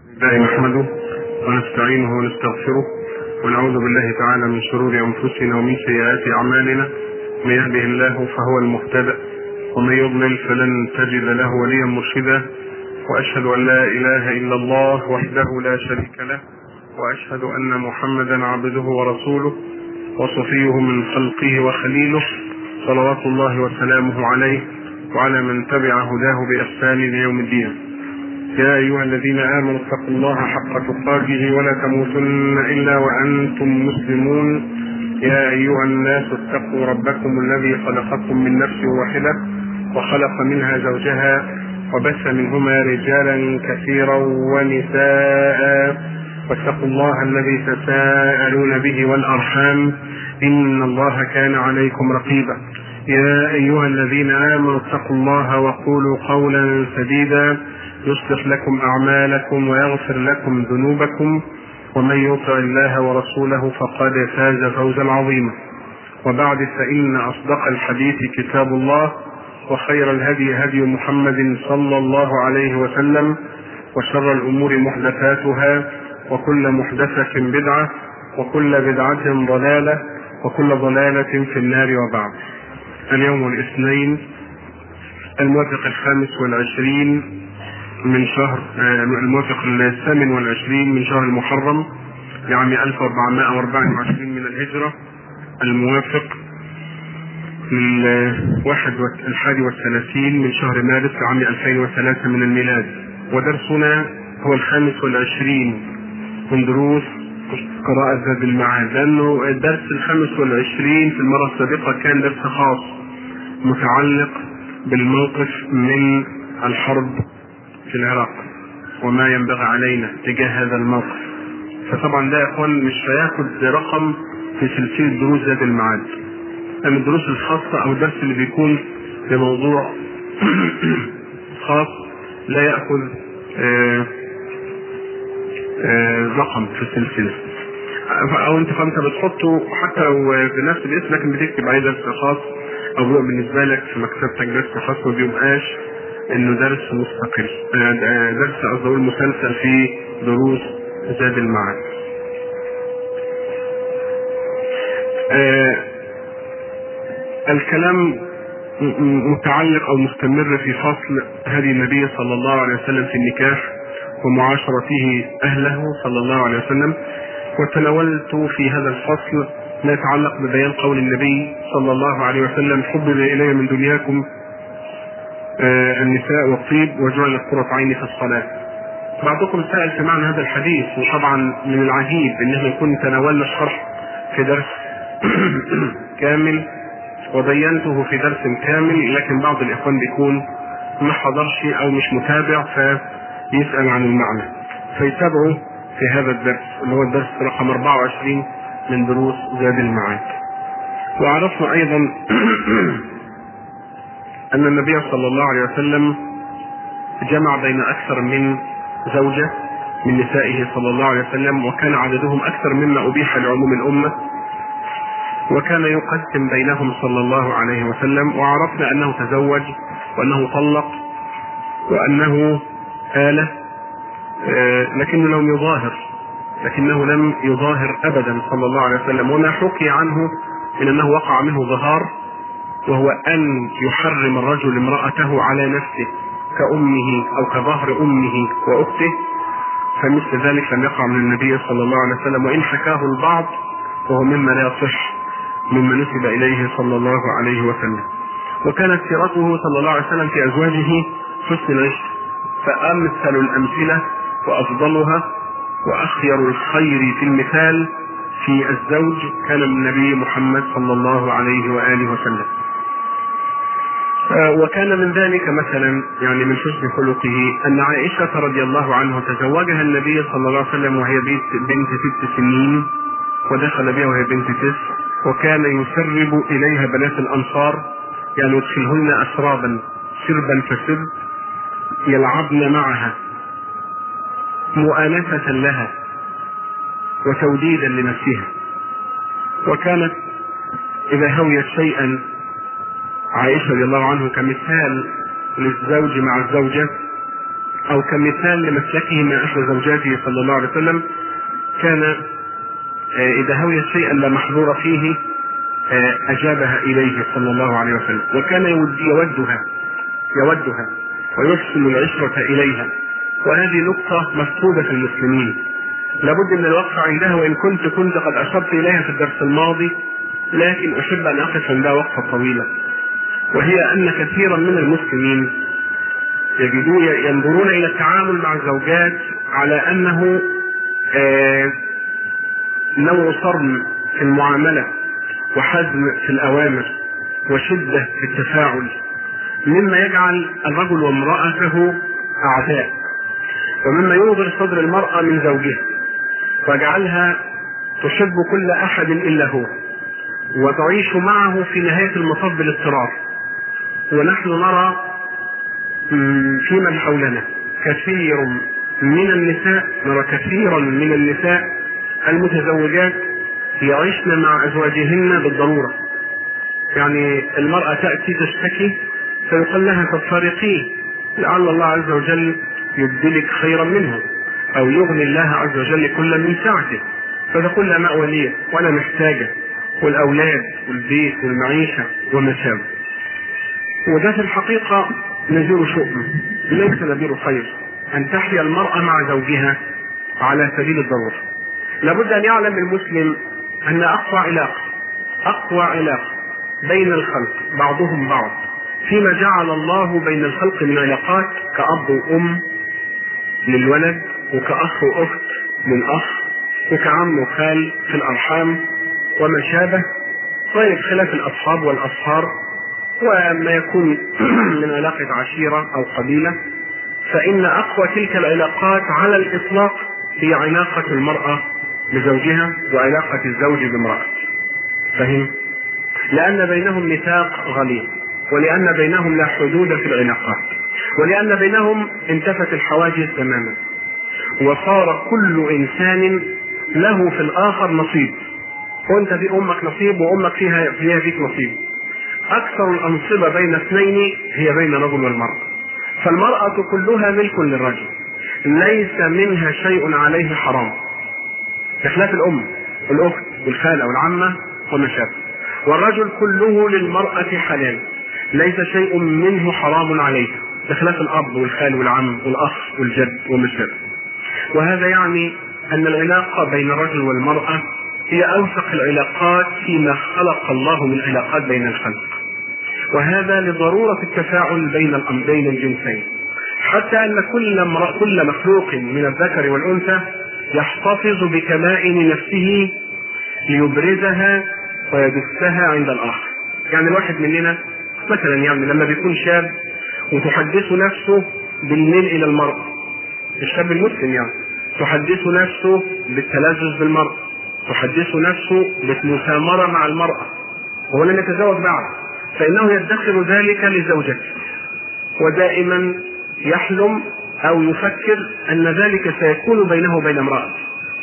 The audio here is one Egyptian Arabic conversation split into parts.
الله نحمده ونستعينه ونستغفره ونعوذ بالله تعالى من شرور انفسنا ومن سيئات اعمالنا من يهده الله فهو المهتدى ومن يضلل فلن تجد له وليا مرشدا واشهد ان لا اله الا الله وحده لا شريك له واشهد ان محمدا عبده ورسوله وصفيه من خلقه وخليله صلوات الله وسلامه عليه وعلى من تبع هداه باحسان ليوم الدين يا أيها الذين آمنوا اتقوا الله حق تقاته ولا تموتن إلا وأنتم مسلمون يا أيها الناس اتقوا ربكم الذي خلقكم من نفس واحدة وخلق منها زوجها وبث منهما رجالا كثيرا ونساء واتقوا الله الذي تساءلون به والأرحام إن الله كان عليكم رقيبا يا أيها الذين آمنوا اتقوا الله وقولوا قولا سديدا يصلح لكم أعمالكم ويغفر لكم ذنوبكم ومن يطع الله ورسوله فقد فاز فوزا عظيما وبعد فإن أصدق الحديث كتاب الله وخير الهدي هدي محمد صلى الله عليه وسلم وشر الأمور محدثاتها وكل محدثة بدعة وكل بدعة ضلالة وكل ضلالة في النار وبعد اليوم الاثنين الموافق الخامس والعشرين من شهر الموافق الثامن والعشرين من شهر المحرم لعام 1424 من الهجرة الموافق للواحد الحادي والثلاثين من شهر مارس لعام 2003 من الميلاد ودرسنا هو الخامس والعشرين من دروس قراءة زاد المعاد لأنه الدرس الخامس والعشرين في المرة السابقة كان درس خاص متعلق بالموقف من الحرب في العراق وما ينبغي علينا تجاه هذا الموقف فطبعا ده يا اخوان مش هياخد رقم في سلسله دروس ذات المعاد اما الدروس الخاصه او الدرس اللي بيكون بموضوع خاص لا ياخذ آآ آآ رقم في السلسله او انت فانت بتحطه حتى لو بنفس الاسم لكن بتكتب عليه درس خاص او بيبقى بالنسبه لك في مكتبتك درس خاص ما بيبقاش انه درس مستقل درس قصدي اقول مسلسل في دروس زاد المعاد الكلام متعلق او مستمر في فصل هدي النبي صلى الله عليه وسلم في النكاح ومعاشرته اهله صلى الله عليه وسلم وتناولت في هذا الفصل ما يتعلق ببيان قول النبي صلى الله عليه وسلم حبب الي من دنياكم النساء والطيب وجعلت قرة عيني في الصلاة. بعضكم سأل في معنى هذا الحديث وطبعا من العجيب ان احنا نكون تناولنا الشرح في درس كامل وبينته في درس كامل لكن بعض الاخوان بيكون ما حضرش او مش متابع فيسأل عن المعنى فيتابعوا في هذا الدرس اللي هو الدرس رقم 24 من دروس زاد المعاد. وعرفنا ايضا أن النبي صلى الله عليه وسلم جمع بين أكثر من زوجة من نسائه صلى الله عليه وسلم وكان عددهم أكثر مما أبيح لعموم الأمة وكان يقسم بينهم صلى الله عليه وسلم وعرفنا أنه تزوج وأنه طلق وأنه آلة لكنه لم يظاهر لكنه لم يظاهر أبدا صلى الله عليه وسلم وما حكي عنه من أنه وقع منه ظهار وهو أن يحرم الرجل امرأته على نفسه كأمه أو كظهر أمه وأخته فمثل ذلك لم يقع من النبي صلى الله عليه وسلم وإن حكاه البعض وهو مما لا يصح مما نسب إليه صلى الله عليه وسلم وكانت سيرته صلى الله عليه وسلم في أزواجه حسن العشق فأمثل الأمثلة وأفضلها وأخير الخير في المثال في الزوج كان النبي محمد صلى الله عليه وآله وسلم وكان من ذلك مثلا يعني من حسن خلقه ان عائشه رضي الله عنها تزوجها النبي صلى الله عليه وسلم وهي بنت ست سنين ودخل بها وهي بنت تسع وكان يسرب اليها بنات الانصار يعني يدخلهن اسرابا سربا فسرب يلعبن معها مؤانسة لها وتوديدا لنفسها وكانت إذا هويت شيئا عائشة رضي الله عنه كمثال للزوج مع الزوجة او كمثال لمسلكه مع احدى زوجاته صلى الله عليه وسلم كان آه، اذا هوي شيئا لا محظور فيه آه، اجابها اليه صلى الله عليه وسلم وكان يود يودها يودها ويحسن العشرة اليها وهذه نقطة مفقودة في المسلمين لابد من الوقف عندها وان كنت كنت قد اشرت اليها في الدرس الماضي لكن احب ان اقف عندها وقفة طويلة وهي ان كثيرا من المسلمين يجدون ينظرون الى التعامل مع الزوجات على انه آه، نوع صرم في المعاملة وحزم في الأوامر وشدة في التفاعل مما يجعل الرجل وامرأته أعداء ومما ينظر صدر المرأة من زوجها ويجعلها تحب كل أحد إلا هو وتعيش معه في نهاية المطاف بالاضطرار ونحن نرى في من حولنا كثير من النساء نرى كثيرا من النساء المتزوجات يعيشن مع ازواجهن بالضروره يعني المراه تاتي تشتكي فيقال لها تفارقيه لعل الله عز وجل يبدلك خيرا منه او يغني الله عز وجل كل من سعته فتقول لا مأوى لي وانا محتاجه والاولاد والبيت والمعيشه وما شابه وده في الحقيقه نذير شؤم ليس نذير خير ان تحيا المراه مع زوجها على سبيل الضروره لابد ان يعلم المسلم ان اقوى علاقه اقوى علاقه بين الخلق بعضهم بعض فيما جعل الله بين الخلق من علاقات كأب وأم للولد وكأخ وأخت للأخ وكعم وخال في الأرحام وما شابه طيب خلاف الأصحاب والأصهار وما يكون من علاقة عشيرة أو قبيلة فإن أقوى تلك العلاقات على الإطلاق هي علاقة المرأة بزوجها وعلاقة الزوج بامرأته فهم؟ لأن بينهم ميثاق غليظ ولأن بينهم لا حدود في العلاقات ولأن بينهم انتفت الحواجز تماما وصار كل إنسان له في الآخر نصيب وأنت في أمك نصيب وأمك فيها فيها فيك نصيب أكثر الأنصبة بين اثنين هي بين الرجل والمرأة فالمرأة كلها ملك للرجل ليس منها شيء عليه حرام بخلاف الأم والأخت والخالة والعمة وما شابه والرجل كله للمرأة حلال ليس شيء منه حرام عليه بخلاف الأب والخال والعم والأخ والجد وما شابه وهذا يعني أن العلاقة بين الرجل والمرأة هي أوثق العلاقات فيما خلق الله من علاقات بين الخلق وهذا لضرورة التفاعل بين بين الجنسين حتى أن كل امرأة كل مخلوق من الذكر والأنثى يحتفظ بكمائن نفسه ليبرزها ويدسها عند الآخر يعني الواحد مننا مثلا يعني لما بيكون شاب وتحدث نفسه بالميل إلى المرأة الشاب المسلم يعني تحدث نفسه بالتلذذ بالمرأة تحدث نفسه بالمسامرة مع المرأة وهو لم يتزوج بعد فإنه يدخر ذلك لزوجته ودائما يحلم أو يفكر أن ذلك سيكون بينه وبين امرأته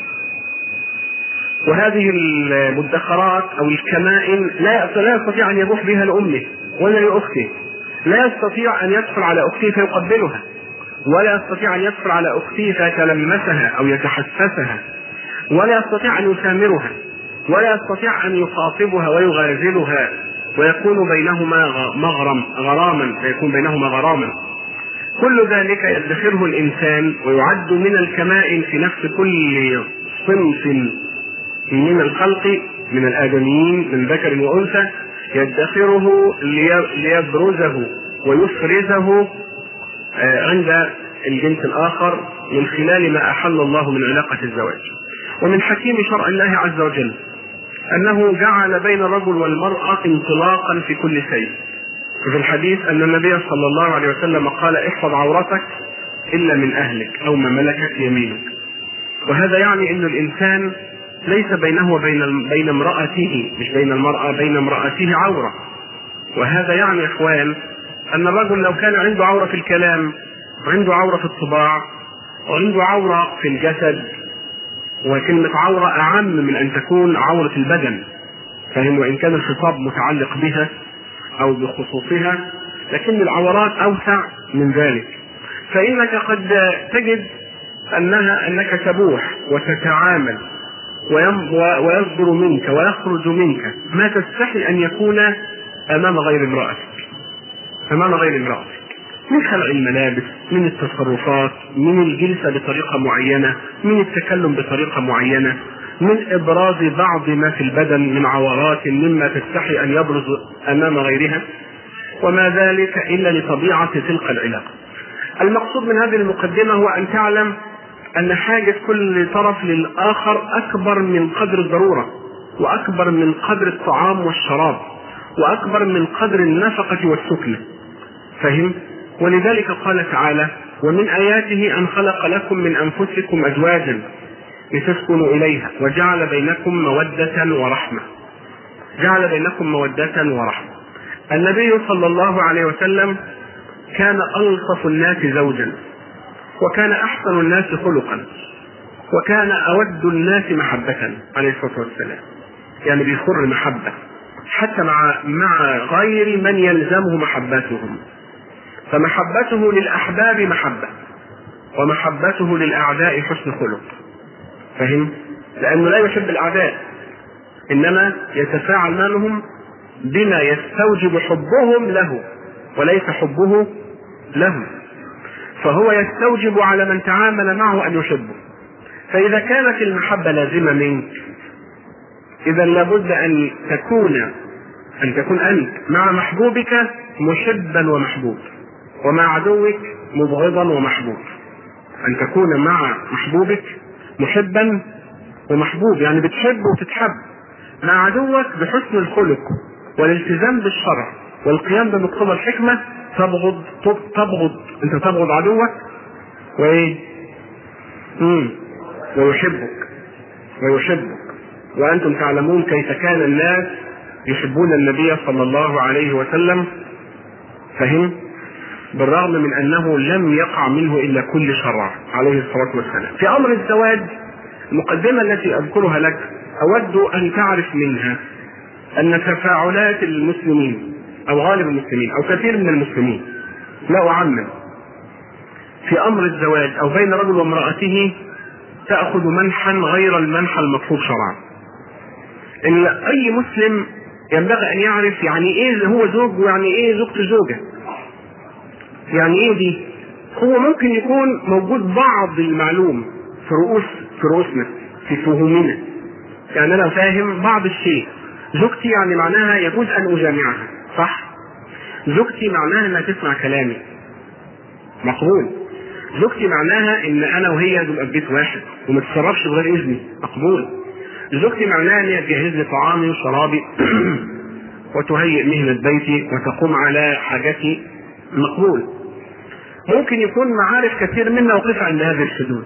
وهذه المدخرات أو الكمائن لا لا يستطيع أن يروح بها لأمه ولا لأخته لا يستطيع أن يدخل على أخته فيقبلها ولا يستطيع أن يدخل على أخته فيتلمسها أو يتحسسها ولا يستطيع أن يسامرها ولا يستطيع أن يخاطبها ويغازلها ويكون بينهما مغرم غراما فيكون بينهما غراما كل ذلك يدخره الإنسان ويعد من الكمائن في نفس كل صنف من الخلق من الآدميين من ذكر وأنثى يدخره ليبرزه ويفرزه عند الجنس الآخر من خلال ما أحل الله من علاقة الزواج ومن حكيم شرع الله عز وجل أنه جعل بين الرجل والمرأة انطلاقا في كل شيء في الحديث أن النبي صلى الله عليه وسلم قال احفظ عورتك إلا من أهلك أو ما ملكت يمينك وهذا يعني أن الإنسان ليس بينه وبين بين امرأته مش بين المرأة بين امرأته عورة وهذا يعني يا إخوان أن الرجل لو كان عنده عورة في الكلام وعنده عورة في الطباع وعنده عورة في الجسد وكلمة عورة أعم من أن تكون عورة البدن فهم وإن كان الخطاب متعلق بها أو بخصوصها لكن العورات أوسع من ذلك فإنك قد تجد أنها أنك تبوح وتتعامل ويصدر منك ويخرج منك ما تستحي أن يكون أمام غير امرأتك أمام غير امرأتك من خلع الملابس من التصرفات من الجلسة بطريقة معينة من التكلم بطريقة معينة من ابراز بعض ما في البدن من عورات مما تستحي ان يبرز امام غيرها وما ذلك الا لطبيعه تلك العلاقه. المقصود من هذه المقدمه هو ان تعلم ان حاجه كل طرف للاخر اكبر من قدر الضروره واكبر من قدر الطعام والشراب واكبر من قدر النفقه والسكنه. فهم؟ ولذلك قال تعالى: ومن اياته ان خلق لكم من انفسكم ازواجا لتسكنوا إليها وجعل بينكم مودة ورحمة جعل بينكم مودة ورحمة النبي صلى الله عليه وسلم كان ألطف الناس زوجا وكان أحسن الناس خلقا وكان أود الناس محبة عليه الصلاة والسلام يعني بيخر محبة حتى مع مع غير من يلزمه محبتهم فمحبته للأحباب محبة ومحبته للأعداء حسن خلق فهم؟ لأنه لا يحب الأعداء إنما يتفاعل معهم بما يستوجب حبهم له وليس حبه لهم فهو يستوجب على من تعامل معه أن يحبه فإذا كانت المحبة لازمة منك إذا لابد أن تكون أن تكون أنت مع محبوبك محبا ومحبوب ومع عدوك مبغضا ومحبوب أن تكون مع محبوبك محبا ومحبوب يعني بتحب وتتحب مع عدوك بحسن الخلق والالتزام بالشرع والقيام بمقتضى الحكمة تبغض تبغض انت تبغض عدوك وايه؟ امم ويحبك ويحبك وانتم تعلمون كيف كان الناس يحبون النبي صلى الله عليه وسلم فهم بالرغم من انه لم يقع منه الا كل شرع عليه الصلاه والسلام. في امر الزواج المقدمه التي اذكرها لك اود ان تعرف منها ان تفاعلات المسلمين او غالب المسلمين او كثير من المسلمين لا اعمم في امر الزواج او بين رجل وامراته تاخذ منحا غير المنحى المطلوب شرعا. ان اي مسلم ينبغي ان يعرف يعني ايه هو زوج ويعني ايه زوجته زوجه. يعني ايه دي؟ هو ممكن يكون موجود بعض المعلوم في رؤوس في رؤوسنا في فهومنا يعني انا فاهم بعض الشيء زوجتي يعني معناها يجوز ان اجامعها صح؟ زوجتي معناها انها تسمع كلامي مقبول زوجتي معناها ان انا وهي نبقى في بيت واحد وما تتصرفش بغير اذني مقبول زوجتي معناها ان هي تجهز لي طعامي وشرابي وتهيئ مهنة بيتي وتقوم على حاجتي مقبول ممكن يكون معارف كثير منا وقف عند هذه الحدود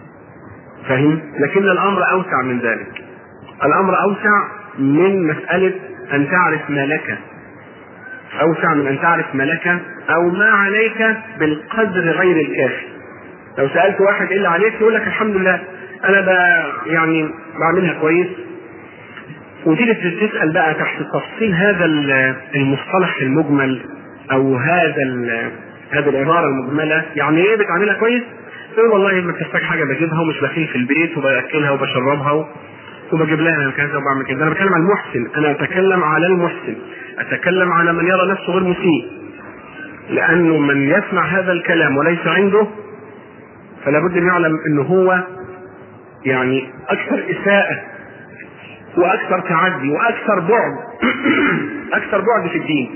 فهم لكن الامر اوسع من ذلك الامر اوسع من مساله ان تعرف ما لك اوسع من ان تعرف ما لك او ما عليك بالقدر غير الكافي لو سالت واحد ايه اللي عليك يقول لك الحمد لله انا ب يعني بعملها كويس وتيجي تسال بقى تحت تفصيل هذا المصطلح المجمل او هذا هذه العباره المجمله يعني ايه بتعملها كويس؟ تقول والله ما بتحتاج حاجه بجيبها ومش بخيل في البيت وباكلها وبشربها وبجيب لها كذا وبعمل كذا انا بتكلم عن المحسن انا اتكلم على المحسن اتكلم على من يرى نفسه غير مسيء لانه من يسمع هذا الكلام وليس عنده فلا بد ان يعلم انه هو يعني اكثر اساءه واكثر تعدي واكثر بعد اكثر بعد في الدين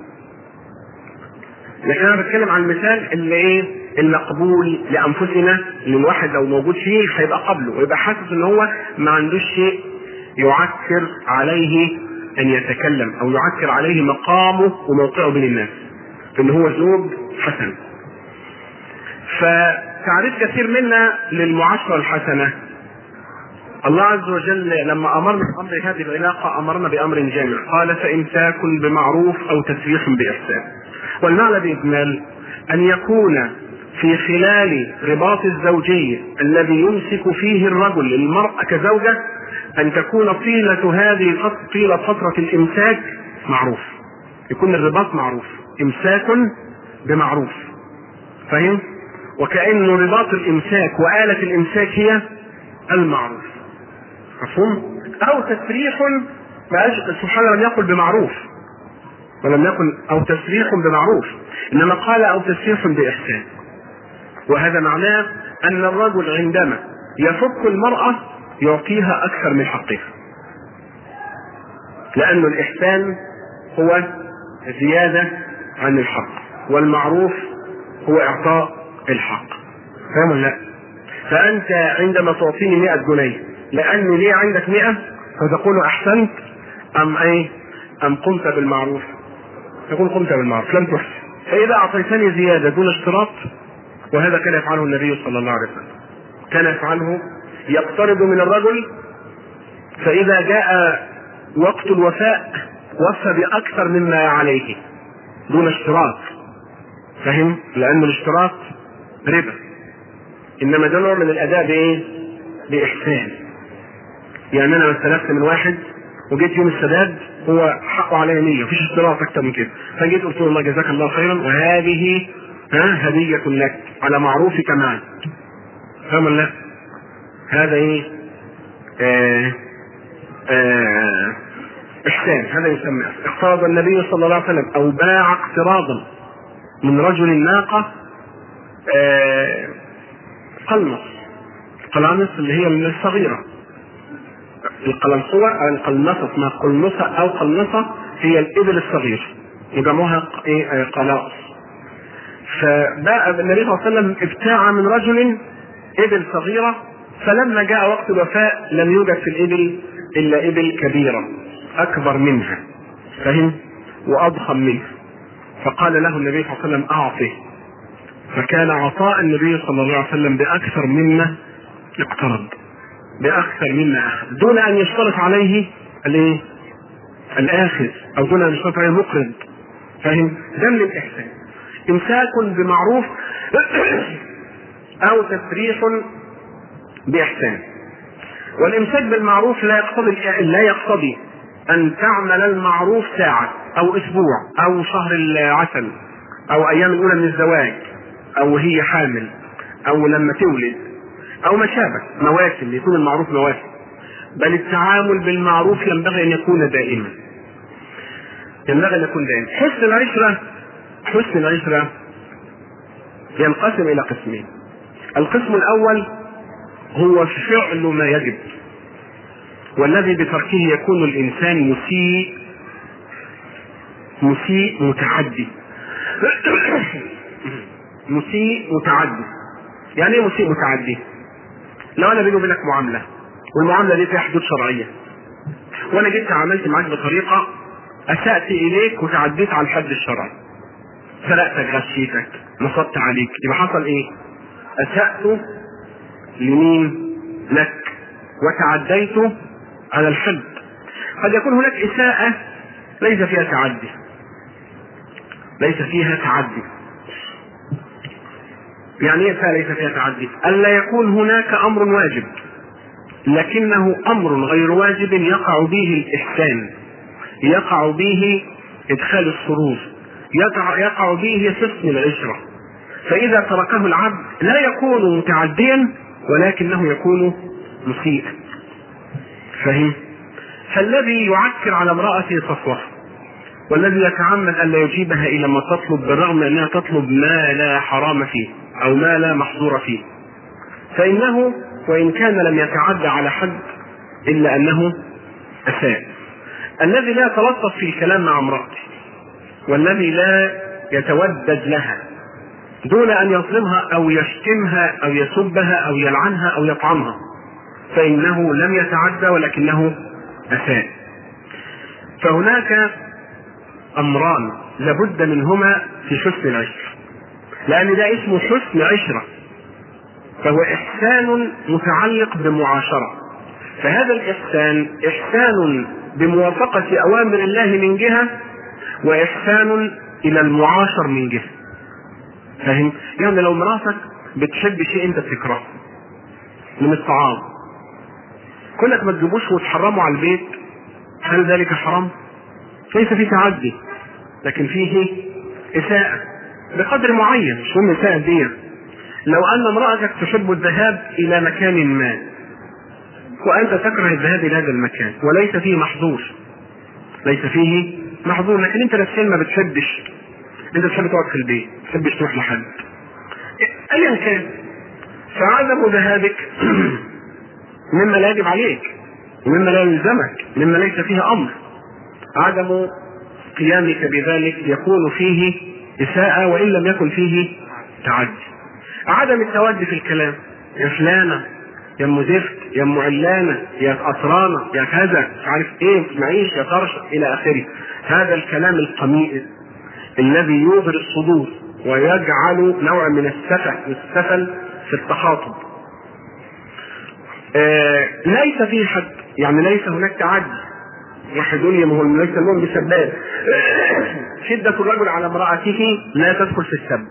لكن انا بتكلم عن المثال اللي ايه المقبول لانفسنا اللي الواحد لو موجود فيه هيبقى قبله ويبقى حاسس ان هو ما عندوش شيء يعكر عليه ان يتكلم او يعكر عليه مقامه وموقعه بين الناس ان هو زوج حسن فتعريف كثير منا للمعاشرة الحسنة الله عز وجل لما امرنا بامر هذه العلاقه امرنا بامر جامع قال فامساك بمعروف او تسريح باحسان والمعنى باجمال ان يكون في خلال رباط الزوجية الذي يمسك فيه الرجل المرأة كزوجة أن تكون طيلة هذه طيلة فترة الإمساك معروف يكون الرباط معروف إمساك بمعروف فهم؟ وكأنه رباط الإمساك وآلة الإمساك هي المعروف مفهوم؟ أو تسريح سبحانه لم يقل بمعروف ولم يقل أو تسريح بمعروف إنما قال أو تسريح بإحسان وهذا معناه أن الرجل عندما يفك المرأة يعطيها أكثر من حقها لأن الإحسان هو زيادة عن الحق والمعروف هو إعطاء الحق فاهم ولا لا؟ فأنت عندما تعطيني 100 جنيه لأني لي عندك 100 فتقول أحسنت أم أي أم قمت بالمعروف تقول قمت بالمعروف لم تحسن فإذا أعطيتني زيادة دون اشتراط وهذا كان يفعله النبي صلى الله عليه وسلم كان يفعله يقترض من الرجل فإذا جاء وقت الوفاء وفى بأكثر مما عليه دون اشتراط فهم؟ لأن الاشتراط ربا إنما ده نوع من الأداء بإيه؟ بإحسان يعني أنا لو استلفت من واحد وجيت يوم السداد هو حقه عليا 100 مفيش اشتراط أكتر من كده فجيت قلت له الله جزاك الله خيرا وهذه ها هدية لك على معروفك معي فاهم ولا لا؟ هذا ايه؟ آه آه احسان هذا يسمى اقترض النبي صلى الله عليه وسلم او باع اقتراضا من رجل ناقة آه قلمص القلامص اللي هي من الصغيرة القلنصوة أو القلنصة اسمها قلنصة أو قلنصة هي الإبل الصغير يجمعها إيه قلاص فباع النبي صلى الله عليه وسلم ابتاع من رجل إبل صغيرة فلما جاء وقت الوفاء لم يوجد في الإبل إلا إبل كبيرة أكبر منها فهم وأضخم منها فقال له النبي صلى الله عليه وسلم أعطه فكان عطاء النبي صلى الله عليه وسلم بأكثر مما اقترض بأكثر مما أخذ دون أن يشترط عليه الإيه؟ الآخذ أو دون أن يشترط عليه المقرض فاهم؟ ده من الإحسان إمساك بمعروف أو تسريح بإحسان والإمساك بالمعروف لا يقتضي لا يقتضي أن تعمل المعروف ساعة أو أسبوع أو شهر العسل أو أيام الأولى من الزواج أو هي حامل أو لما تولد أو ما شابه مواسم يكون المعروف مواسم بل التعامل بالمعروف ينبغي أن يكون دائما ينبغي أن يكون دائما حسن العشرة حسن العشرة ينقسم إلى قسمين القسم الأول هو فعل ما يجب والذي بتركه يكون الإنسان مسيء مسيء متعدي مسيء متعدي يعني ايه مسيء متعدي؟ لو انا بيني وبينك معامله والمعامله دي فيها حدود شرعيه وانا جيت تعاملت معاك بطريقه اسات اليك وتعديت على الحد الشرعي سرقتك غشيتك نصبت عليك يبقى حصل ايه؟ اسات لمين؟ لك وتعديت على الحد قد يكون هناك اساءه ليس فيها تعدي ليس فيها تعدي يعني ايه ليس فيها تعدي؟ الا يكون هناك امر واجب لكنه امر غير واجب يقع به الاحسان يقع به ادخال السرور يقع, يقع به حسن العشره فاذا تركه العبد لا يكون متعديا ولكنه يكون مسيئا فهم فالذي يعكر على امرأته صفوة والذي يتعمد ألا يجيبها إلى ما تطلب بالرغم أنها تطلب ما لا حرام فيه أو ما لا محظور فيه فإنه وإن كان لم يتعدى على حد إلا أنه أساء الذي لا يتلطف في الكلام مع امرأته والذي لا يتودد لها دون أن يظلمها أو يشتمها أو يسبها أو يلعنها أو يطعمها فإنه لم يتعدى ولكنه أساء فهناك أمران لابد منهما في حسن العشرة لأن ده اسمه حسن عشرة فهو إحسان متعلق بمعاشرة فهذا الإحسان إحسان بموافقة أوامر الله من جهة وإحسان إلى المعاشر من جهة فاهم؟ يعني لو مراتك بتحب شيء أنت بتكرهه من الطعام كونك ما تجيبوش وتحرمه على البيت هل ذلك حرام؟ ليس فيه تعدي لكن فيه إساءة بقدر معين مش هم إساءة دي لو ان امرأتك تحب الذهاب الى مكان ما وانت تكره الذهاب الى هذا المكان وليس فيه محظور ليس فيه محظور لكن انت نفسيا ما بتحبش انت بتحب تقعد في البيت ما بتحبش تروح لحد ايا كان فعدم ذهابك مما لا يجب عليك ومما لا يلزمك مما ليس فيه امر عدم قيامك بذلك يكون فيه اساءة وان لم يكن فيه تعدي عدم التودي في الكلام يا فلانة يا ام زفت يا ام علانة يا قطرانة يا كذا مش عارف ايه معيش يا طرش الى اخره هذا الكلام القميء الذي يوغر الصدور ويجعل نوع من السفل السفل في التخاطب آه ليس في حد يعني ليس هناك تعدي واحد يقول لي ما هو ليس المؤمن بسباب شدة الرجل على امرأته لا تدخل في السب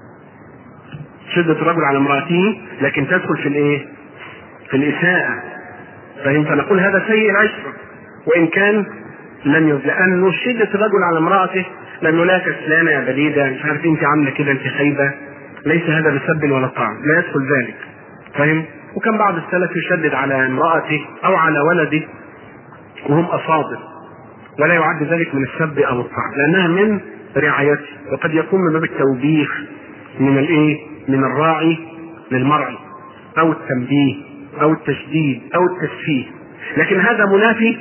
شدة الرجل على امرأته لكن تدخل في الايه؟ في الإساءة فهم فنقول هذا سيء العشرة وإن كان لم يز لأنه شدة الرجل على امرأته لأنه لا كسلانة يا بليدة مش عارف أنت عاملة كده أنت خايبة ليس هذا بسب ولا طعن لا يدخل ذلك فهم وكان بعض السلف يشدد على امرأته أو على ولده وهم أصابر ولا يعد ذلك من السب أو الطعن لأنها من رعايته وقد يكون من باب التوبيخ من الإيه؟ من الراعي للمرعي أو التنبيه أو التشديد أو التسفيه لكن هذا منافي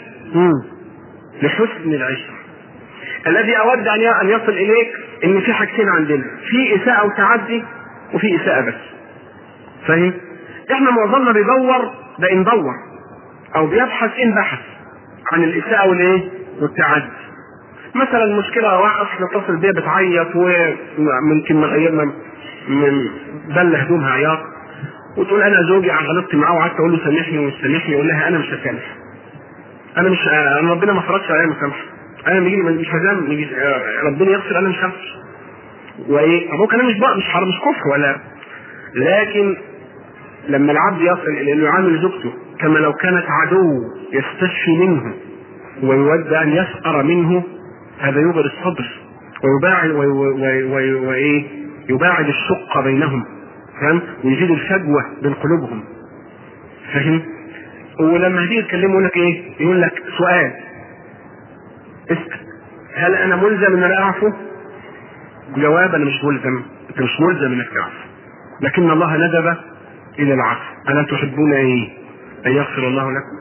لحسن العشرة الذي أود أن أن يصل إليك إن في حاجتين عندنا في إساءة وتعدي وفي إساءة بس فاهم؟ إحنا معظمنا بيدور ده إن دور أو بيبحث إن بحث عن الإساءة والإيه؟ والتعدي مثلا مشكلة واحدة تتصل بيها بتعيط وممكن مغيرنا من بل هدومها عياط وتقول انا زوجي غلطت معاه وقعدت اقول له سامحني ومش سامحني يقول لها انا مش هسامح انا مش انا ربنا ما فرضش عليا مسامحه انا بيجي مش هزام ربنا يغفر انا مش هغفر وايه ابوك انا مش بقى مش حرام مش كفر ولا لكن لما العبد يصل الى انه يعامل زوجته كما لو كانت عدو يستشفي منه ويود ان يسقر منه هذا يغر الصدر ويباعد وايه يباعد الشق بينهم فاهم ويزيد الفجوه بين قلوبهم فاهم ولما هتيجي تكلمه يقول لك ايه يقول لك سؤال اسال هل انا ملزم ان انا اعفو جواب انا مش ملزم انت مش ملزم انك تعفو لكن الله ندب الى العفو الا تحبون ايه ان يغفر الله لكم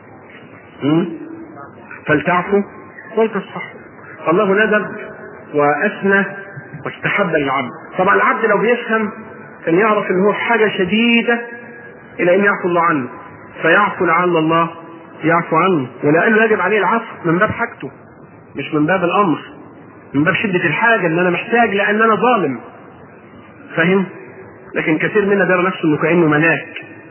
م? فلتعفوا ولتصفحوا فالله ندب واثنى واستحب للعبد طبعا العبد لو بيفهم كان يعرف ان هو حاجه شديده الى ان يعفو الله عنه فيعفو لعل الله يعفو عنه ولانه يجب عليه العفو من باب حاجته مش من باب الامر من باب شده الحاجه ان انا محتاج لان انا ظالم فاهم لكن كثير منا بيرى نفسه انه كانه ملاك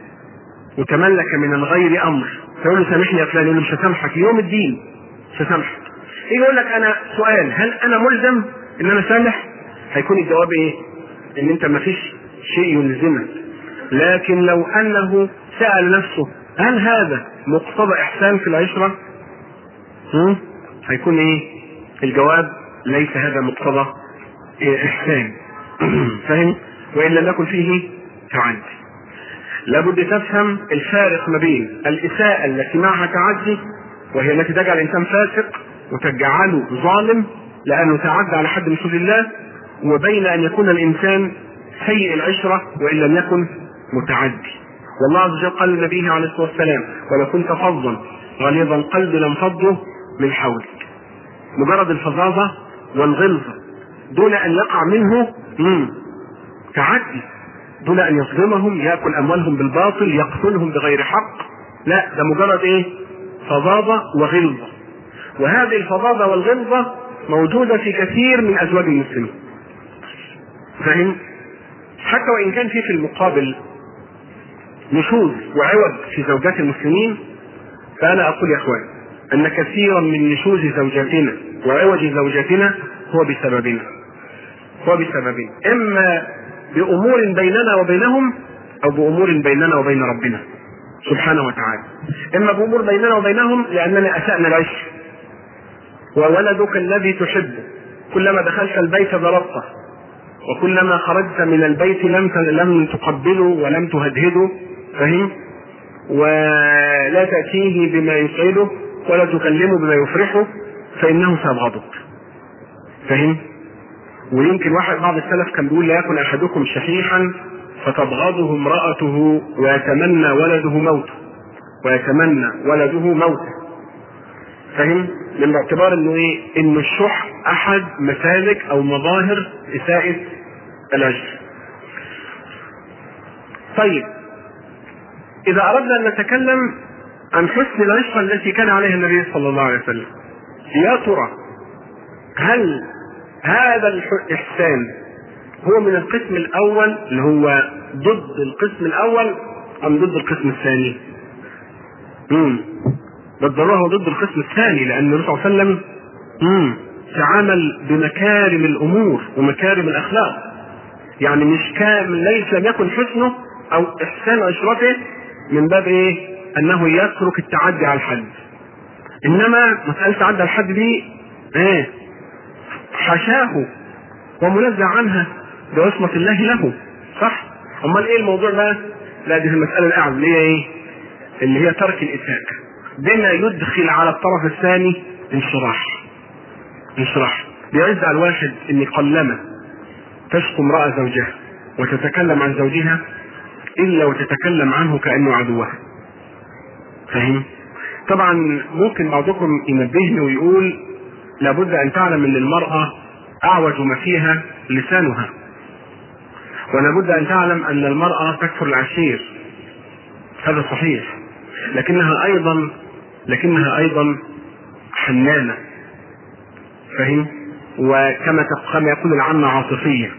وتملك من الغير امر فيقول له سامحني يا فلان يقول له مش هسامحك يوم الدين مش هسامحك يجي يقول لك انا سؤال هل انا ملزم ان انا سامح هيكون الجواب ايه ان انت ما فيش شيء يلزمك لكن لو انه سأل نفسه هل هذا مقتضى احسان في العشرة هم؟ هيكون ايه الجواب ليس هذا مقتضى إيه احسان فهم وان لم يكن فيه تعدي لابد تفهم الفارق ما بين الاساءة التي معها تعدي وهي التي تجعل الانسان فاسق وتجعله ظالم لانه تعدى على حد من حدود الله وبين ان يكون الانسان سيء العشره وان لم يكن متعدي والله عز وجل قال لنبيه عليه الصلاه والسلام ولو كنت فظا غليظ القلب لانفضوا من حولك مجرد الفظاظه والغلظه دون ان يقع منه مم. تعدي دون ان يظلمهم ياكل اموالهم بالباطل يقتلهم بغير حق لا ده مجرد ايه فظاظه وغلظه وهذه الفظاظه والغلظه موجوده في كثير من ازواج المسلمين فاهم حتى وان كان في في المقابل نشوز وعوج في زوجات المسلمين فانا اقول يا اخوان ان كثيرا من نشوز زوجاتنا وعوج زوجاتنا هو بسببنا هو بسببنا اما بامور بيننا وبينهم او بامور بيننا وبين ربنا سبحانه وتعالى اما بامور بيننا وبينهم لاننا اسانا العشر وولدك الذي تحبه كلما دخلت البيت ضربته وكلما خرجت من البيت لم لم تقبله ولم تهدهده فهم ولا تأتيه بما يسعده ولا تكلمه بما يفرحه فإنه سيبغضك فهم ويمكن واحد بعض السلف كان بيقول لا يكن أحدكم شحيحا فتبغضه امرأته ويتمنى ولده موته ويتمنى ولده موته فهم من باعتبار انه ايه ان الشح احد مسالك او مظاهر اساءة العشر طيب اذا اردنا ان نتكلم عن حسن العشرة التي كان عليها النبي صلى الله عليه وسلم يا ترى هل هذا الاحسان هو من القسم الاول اللي هو ضد القسم الاول ام ضد القسم الثاني؟ امم بالضروره هو ضد القسم الثاني لان النبي صلى الله عليه وسلم امم تعامل بمكارم الامور ومكارم الاخلاق يعني مش كامل ليس لم يكن حسنه او احسان عشرته من باب ايه؟ انه يترك التعدي على الحد انما مساله تعدي على الحد دي ايه؟ حشاه ومنزه عنها بعصمة الله له صح؟ امال ايه الموضوع بقى؟ لا دي المسألة الأعلى اللي هي ايه؟ اللي هي ترك الإساءة بما يدخل على الطرف الثاني انشراح انشراح بيعز على الواحد ان قلما تشكو امرأة زوجها وتتكلم عن زوجها إلا وتتكلم عنه كأنه عدوها فاهم؟ طبعا ممكن بعضكم ينبهني ويقول لابد أن تعلم أن المرأة أعوج ما فيها لسانها ولابد أن تعلم أن المرأة تكفر العشير هذا صحيح لكنها أيضا لكنها أيضا حنانة فهم وكما كما يقول العامة عاطفية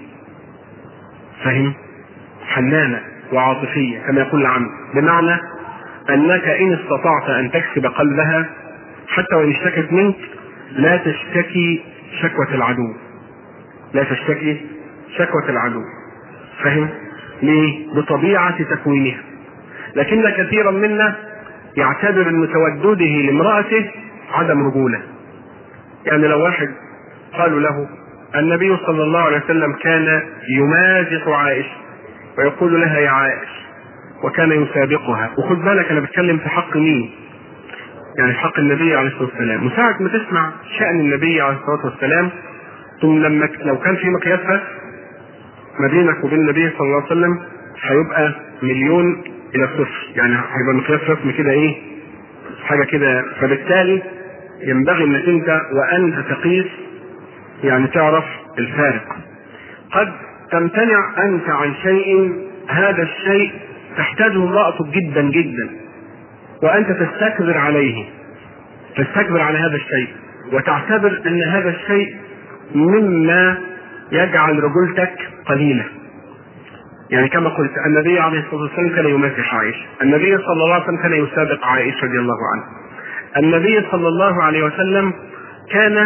فهم حنانة وعاطفية كما يقول العامة بمعنى أنك إن استطعت أن تكسب قلبها حتى وإن اشتكت منك لا تشتكي شكوة العدو لا تشتكي شكوة العدو فهم ليه بطبيعة تكوينها لكن كثيرا منا يعتبر ان تودده لامرأته عدم رجولة يعني لو واحد قالوا له النبي صلى الله عليه وسلم كان يمازح عائشة ويقول لها يا عائشة وكان يسابقها وخد بالك انا بتكلم في حق مين يعني في حق النبي عليه الصلاه والسلام وساعة ما تسمع شأن النبي عليه الصلاه والسلام ثم لما لو كان في مقياس ما بينك وبين النبي صلى الله عليه وسلم هيبقى مليون الى صفر يعني هيبقى مقياس رسمي كده ايه حاجه كده فبالتالي ينبغي انك انت وانت تقيس يعني تعرف الفارق قد تمتنع انت عن شيء هذا الشيء تحتاجه امرأتك جدا جدا وانت تستكبر عليه تستكبر على هذا الشيء وتعتبر ان هذا الشيء مما يجعل رجولتك قليلة يعني كما قلت النبي عليه الصلاة والسلام كان يمازح عائشة النبي صلى الله عليه وسلم كان يسابق عائشة رضي الله عنها النبي صلى الله عليه وسلم كان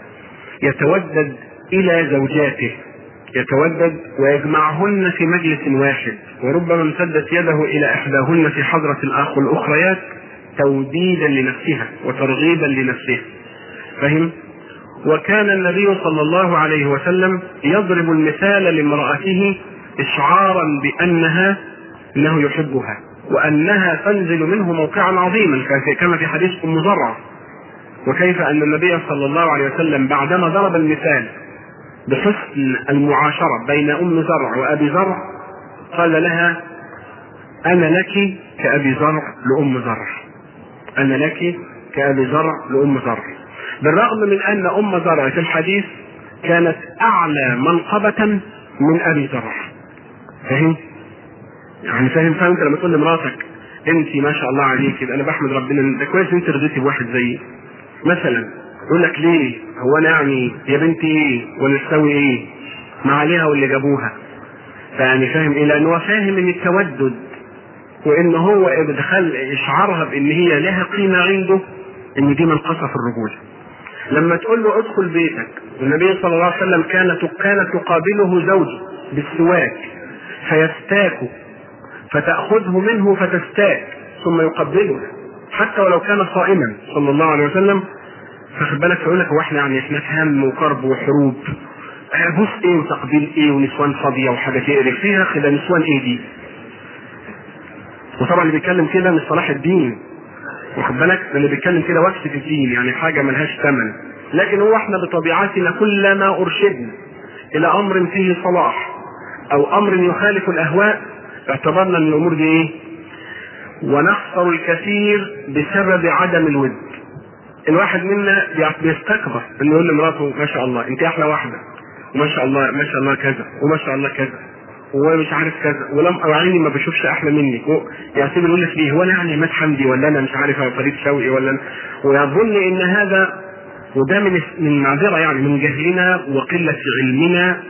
يتودد إلى زوجاته يتودد ويجمعهن في مجلس واحد وربما امتدت يده إلى إحداهن في حضرة الأخ والأخريات توديدا لنفسها وترغيبا لنفسها فهم؟ وكان النبي صلى الله عليه وسلم يضرب المثال لامرأته إشعارا بأنها أنه يحبها وأنها تنزل منه موقعا عظيما كما في حديث أم زرع وكيف أن النبي صلى الله عليه وسلم بعدما ضرب المثال بحسن المعاشرة بين أم زرع وأبي زرع قال لها أنا لك كأبي زرع لأم زرع أنا لك كأبي زرع لأم زرع بالرغم من أن أم زرع في الحديث كانت أعلى منقبة من أبي زرع فاهم؟ يعني فاهم فاهم انت لما تقول لمراتك انت ما شاء الله عليك انا بحمد ربنا ده كويس انت رضيتي بواحد زيي مثلا يقول لك ليه هو انا يعني يا بنتي ايه ولا تسوي ايه ما عليها واللي جابوها فيعني فاهم ايه لان هو فاهم ان التودد وان هو ادخال اشعارها بان هي لها قيمه عنده ان دي منقصه في الرجوله لما تقول له ادخل بيتك والنبي صلى الله عليه وسلم كانت كانت تقابله زوجه بالسواك فيستاك فتأخذه منه فتستاك ثم يقبله حتى ولو كان صائما صلى الله عليه وسلم فخد بالك يقول لك هو احنا يعني احنا في هم وكرب وحروب بوس ايه وتقبيل ايه ونسوان فاضيه وحاجات ايه فيها كده نسوان ايه دي وطبعا اللي بيتكلم كده مش صلاح الدين واخد بالك ده اللي بيتكلم كده وكسة الدين يعني حاجه ملهاش ثمن لكن هو احنا بطبيعتنا كلما ارشدنا الى امر فيه صلاح او امر يخالف الاهواء اعتبرنا ان الامور دي ايه ونخسر الكثير بسبب عدم الود الواحد منا بيستكبر انه يقول لمراته ما شاء الله انت احلى واحده وما شاء الله ما شاء الله كذا وما شاء الله كذا ومش عارف كذا ولم عيني ما بشوفش احلى منك يعني سيب يقول لك ليه هو انا يعني مات حمدي ولا انا مش عارف فريد شوقي ولا أنا ويظن ان هذا وده من من معذره يعني من جهلنا وقله علمنا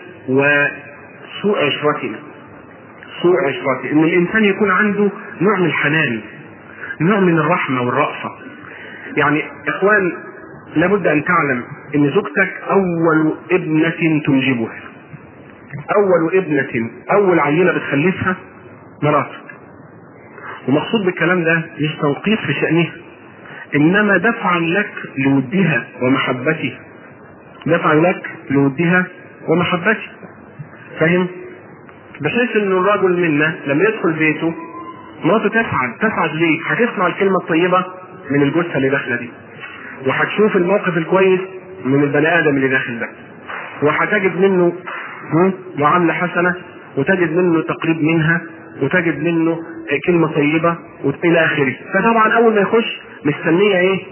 وسوء عشرتنا سوء عشرتنا ان الانسان يكون عنده نوع من الحنان نوع من الرحمه والرأفه يعني اخوان لابد ان تعلم ان زوجتك اول ابنه تنجبها اول ابنة اول عينة بتخلفها مراتك ومقصود بالكلام ده مش توقيف في شأنها انما دفعا لك لودها ومحبتها دفعا لك لودها ومحبتها فاهم بحيث ان الرجل منا لما يدخل بيته مراته تسعد تسعد ليه هتسمع الكلمة الطيبة من الجثة اللي داخلة دي وهتشوف الموقف الكويس من البني ادم اللي داخل ده وهتجد منه معاملة حسنة وتجد منه تقريب منها وتجد منه كلمة طيبة إلى آخره فطبعا أول ما يخش مستنية إيه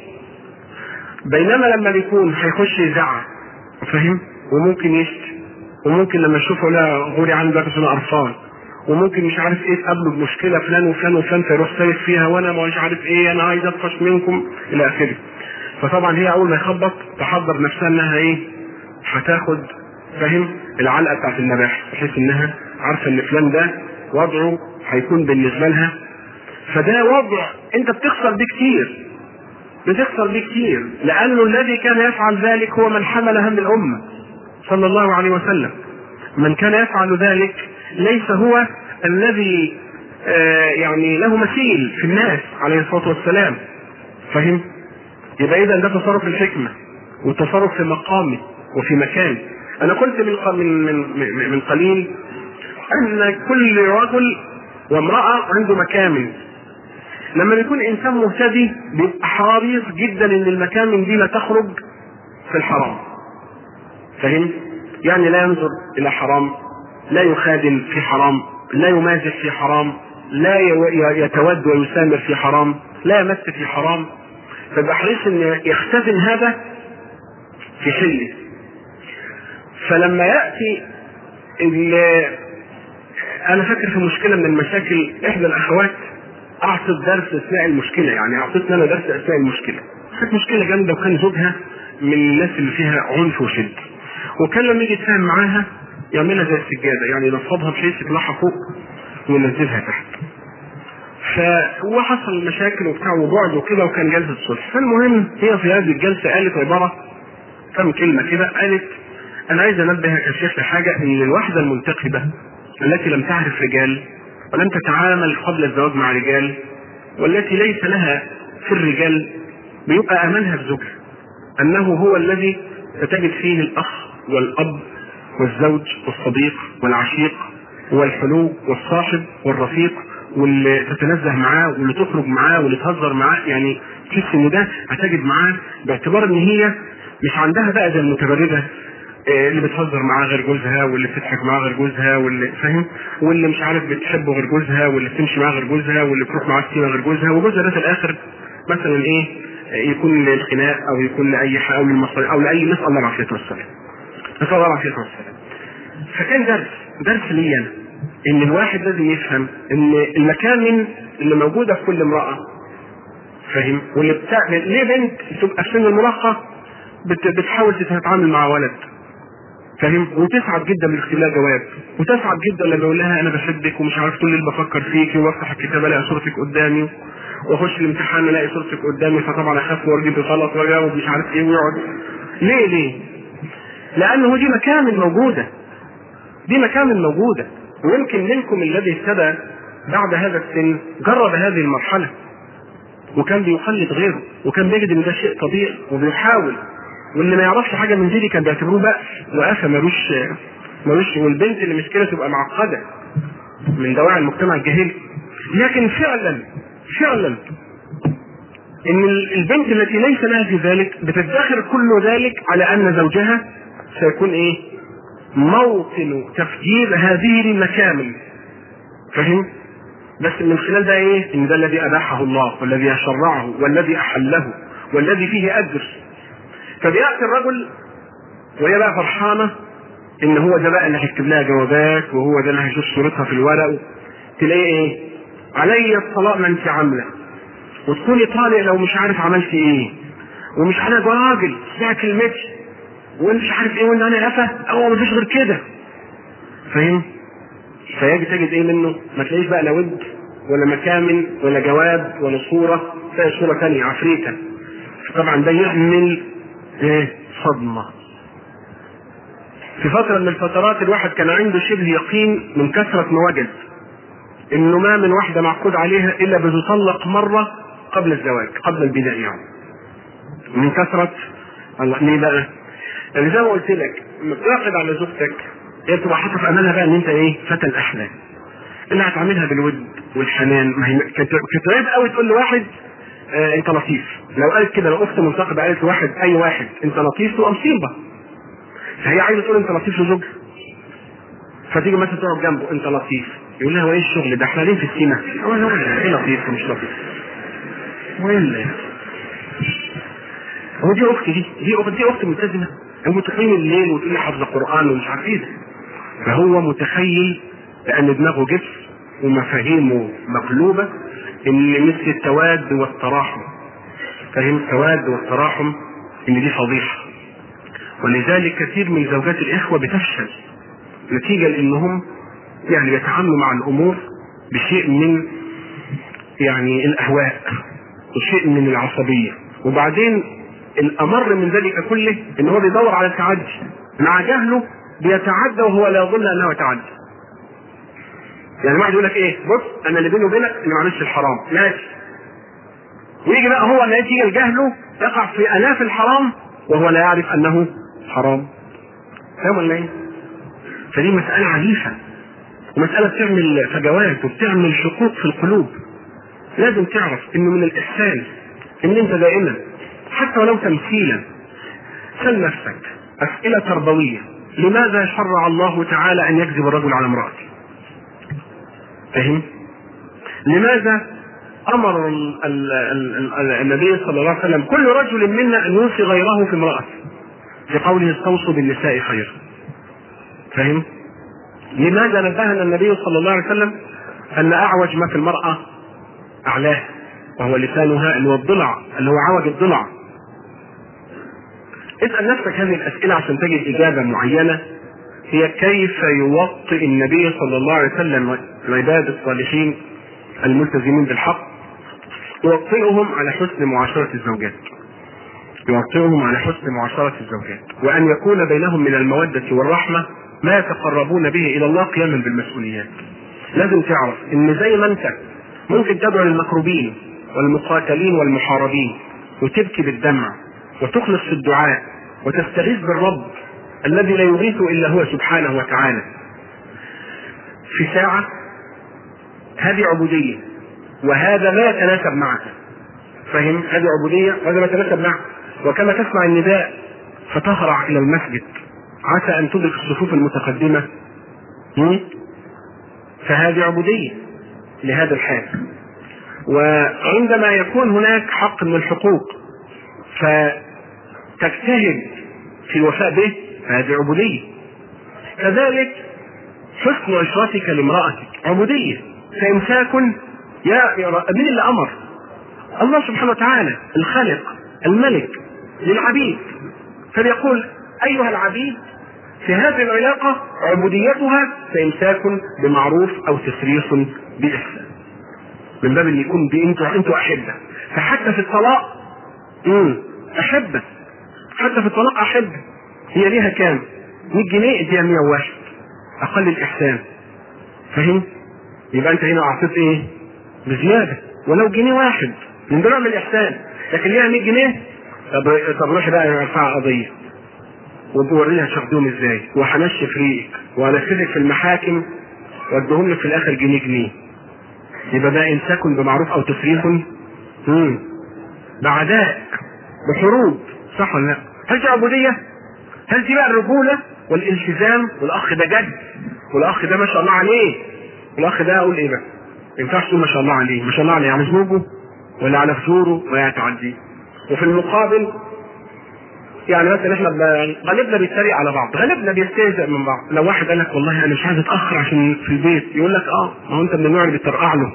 بينما لما بيكون هيخش يزعق فاهم وممكن يشتي وممكن لما يشوفه لا غوري عندك عشان قرفان وممكن مش عارف ايه تقابله بمشكله فلان وفلان وفلان فيروح سايف فيها وانا مش عارف ايه انا عايز اطفش منكم الى اخره فطبعا هي اول ما يخبط تحضر نفسها انها ايه هتاخد فاهم العلقه بتاعت النباح بحيث انها عارفه ان فلان ده وضعه هيكون بالنسبه لها فده وضع انت بتخسر بيه كتير بتخسر بيه كتير لانه الذي كان يفعل ذلك هو من حمل هم الامه صلى الله عليه وسلم من كان يفعل ذلك ليس هو الذي آه يعني له مثيل في الناس عليه الصلاه والسلام فهم يبقى اذا ده تصرف الحكمه والتصرف في مقامه وفي مكانه انا قلت من من من, من قليل ان كل رجل وامراه عنده مكامن لما يكون انسان مهتدي بيبقى حريص جدا ان المكامن دي لا تخرج في الحرام فهم يعني لا ينظر الى حرام لا يخادم في حرام لا يمازح في حرام لا يتود ويسامر في حرام لا يمس في حرام فيبقى حريص ان يختزن هذا في حله فلما ياتي انا فاكر في مشكله من المشاكل احدى الاخوات اعطت درس اثناء المشكله يعني اعطتني انا درس اثناء المشكله كانت مشكله جامده وكان زوجها من الناس اللي فيها عنف وشد وكان لما يجي يتفاهم معاها يعملها زي السجاده يعني ينفضها بشيء يطلعها فوق وينزلها تحت فهو حصل مشاكل وبتاع وبعد وكده وكان جلسه صلح فالمهم هي في هذه الجلسه قالت عباره كم كلمه كده قالت انا عايز انبه يا شيخ لحاجه ان الواحده المنتقبه التي لم تعرف رجال ولم تتعامل قبل الزواج مع رجال والتي ليس لها في الرجال بيبقى امانها بزوجها انه هو الذي ستجد فيه الاخ والاب والزوج والصديق والعشيق والحلو والصاحب والرفيق واللي تتنزه معاه واللي تخرج معاه واللي تهزر معاه يعني تحس ان ده هتجد معاه باعتبار ان هي مش عندها بقى زي المتبرده اللي بتهزر معاه غير جوزها واللي بتضحك معاه غير جوزها واللي فاهم واللي مش عارف بتحبه غير جوزها واللي بتمشي معاه غير جوزها واللي بتروح معاه السينما غير جوزها وجوزها ده في الاخر مثلا ايه يكون للخناق او يكون لاي حاجه او للمصاري او لاي نسال الله العافيه والسلام نسال الله العافيه والسلام فكان درس درس لي انا ان الواحد لازم يفهم ان المكامن اللي موجوده في كل امراه فاهم واللي بتاع ليه بنت تبقى في سن المراهقه بت... بتحاول تتعامل مع ولد فاهم وتسعد جدا بالاختلاء جواب وتسعد جدا لما يقول لها انا بحبك ومش عارف طول الليل بفكر فيك وافتح الكتاب الاقي صورتك قدامي واخش الامتحان الاقي صورتك قدامي فطبعا اخاف وارجع غلط واجاوب مش عارف ايه ويقعد ليه ليه؟ لانه دي مكامن موجوده دي مكامن موجوده ويمكن منكم الذي اهتدى بعد هذا السن جرب هذه المرحله وكان بيقلد غيره وكان بيجد ان ده شيء طبيعي وبيحاول واللي ما يعرفش حاجه من دي كان بيعتبروه بأس وقفه ملوش ملوش والبنت اللي مش كده تبقى معقده من دواعي المجتمع الجاهلي لكن فعلا فعلا ان البنت التي ليس لها في ذلك بتدخر كل ذلك على ان زوجها سيكون ايه موطن تفجير هذه المكامن فهم بس من خلال ده ايه ان ده الذي اباحه الله والذي شرعه والذي احله والذي فيه اجر فبياتي الرجل وهي بقى فرحانه ان هو ده بقى اللي هيكتب لها جوابات وهو ده اللي هيشوف صورتها في الورق تلاقي ايه علي الطلاق ما انت عامله وتكوني طالق لو مش عارف عملت ايه ومش انا راجل اسمع كلمتي وانت مش عارف ايه وان انا قفا او مفيش غير كده فاهم فيجي تجد ايه منه ما تلاقيش بقى لا ود ولا مكامن ولا جواب ولا صوره تلاقي صوره ثانيه عفريته طبعا ده يعمل ايه صدمه في فترة من الفترات الواحد كان عنده شبه يقين من كثرة ما وجد انه ما من واحدة معقود عليها الا بتطلق مرة قبل الزواج قبل البداية يعني من كثرة الله ليه بقى؟ يعني زي ما قلت لك لما بتعقد على زوجتك هي بتبقى حاطه في امانها بقى ان انت ايه فتى الاحلام اللي هتعاملها بالود والحنان ما هي كانت كانت عيب قوي تقول لواحد آه انت لطيف لو قالت كده لو اخت منتقبه قالت لواحد اي واحد انت لطيف تبقى مصيبه فهي عايزه تقول انت لطيف لزوجها فتيجي مثلا تقعد جنبه انت لطيف يقول لها هو ايه الشغل ده احنا ليه في السينا؟ هو ايه لطيف ومش لطيف؟ ولا هو دي اختي دي دي اختي دي اختي ملتزمه هو تقيم الليل وتقول لي حافظه قران ومش عارف ايه فهو متخيل لان دماغه جبس ومفاهيمه مقلوبه ان مثل التواد والتراحم فاهم التواد والتراحم ان دي فضيحه ولذلك كثير من زوجات الاخوه بتفشل نتيجه لانهم يعني يتعاملوا مع الامور بشيء من يعني الاهواء وشيء من العصبيه وبعدين الامر من ذلك كله ان هو بيدور على التعدي مع جهله بيتعدى وهو لا يظن انه يتعدى يعني واحد يقول لك ايه بص انا اللي بيني وبينك اني ما عملتش الحرام ماشي ويجي بقى هو نتيجه لجهله يقع في الاف الحرام وهو لا يعرف انه حرام فاهم ولا ايه؟ فدي مسألة عنيفة ومسألة بتعمل فجوات وبتعمل شقوق في القلوب لازم تعرف انه من الاحسان ان انت دائما حتى ولو تمثيلا سل نفسك اسئلة تربوية لماذا شرع الله تعالى ان يكذب الرجل على امرأته فهم لماذا امر ال ال ال ال النبي صلى الله عليه وسلم كل رجل منا ان يوصي غيره في امرأته في قوله استوصوا بالنساء خيرا فهم لماذا نبهنا النبي صلى الله عليه وسلم ان اعوج ما في المرأة اعلاه وهو لسانها اللي هو الضلع اللي هو عوج الضلع اسأل نفسك هذه الأسئلة عشان تجد إجابة معينة هي كيف يوطئ النبي صلى الله عليه وسلم العباد الصالحين الملتزمين بالحق يوطئهم على حسن معاشرة الزوجات يوطئهم على حسن معاشرة الزوجات وأن يكون بينهم من المودة والرحمة ما يتقربون به إلى الله قياما بالمسؤوليات لازم تعرف إن زي ما أنت ممكن تدعو للمكروبين والمقاتلين والمحاربين وتبكي بالدمع وتخلص في الدعاء وتستغيث بالرب الذي لا يغيث الا هو سبحانه وتعالى في ساعة هذه عبودية وهذا لا يتناسب معك فهم هذه عبودية وهذا لا يتناسب معك وكما تسمع النداء فتهرع إلى المسجد عسى أن تدرك الصفوف المتقدمة فهذه عبودية لهذا الحال وعندما يكون هناك حق من الحقوق فتجتهد في الوفاء به فهذه عبودية كذلك حسن عشرتك لامرأتك عبودية فإمساك يا مين اللي أمر؟ الله سبحانه وتعالى الخالق الملك للعبيد فبيقول أيها العبيد في هذه العلاقة عبوديتها فإمساك بمعروف أو تسريح بإحسان من باب ان يكون انتوا انتوا احبه فحتى في الطلاق امم احبه حتى في الطلاق احبه هي ليها كام 100 جنيه اديها 101 اقل الاحسان فاهم يبقى انت هنا اعطيت ايه بزياده ولو جنيه واحد من نوع من الاحسان لكن ليها 100 جنيه طب طب روح بقى ارفع قضيه وبوريها تاخدوهم ازاي وهنشف ريقك وهنفذك في المحاكم وادهم لك في الاخر جنيه جنيه يبقى ده امساك بمعروف او تسريح امم بعداء بحروب صح ولا لا؟ هل دي عبوديه؟ هل دي بقى الرجوله والالتزام والاخ ده جد والاخ ده ما شاء الله عليه والاخ ده اقول ايه بقى؟ ما ينفعش تقول ما شاء الله عليه ما شاء الله عليه على ذنوبه ولا على فجوره ولا تعديه وفي المقابل يعني مثلا احنا ب- غالبنا بيتريق على بعض غالبنا بيستهزئ من بعض لو واحد قال لك والله انا مش عايز اتاخر عشان في البيت يقول لك اه ما هو انت من النوع اللي بترقع له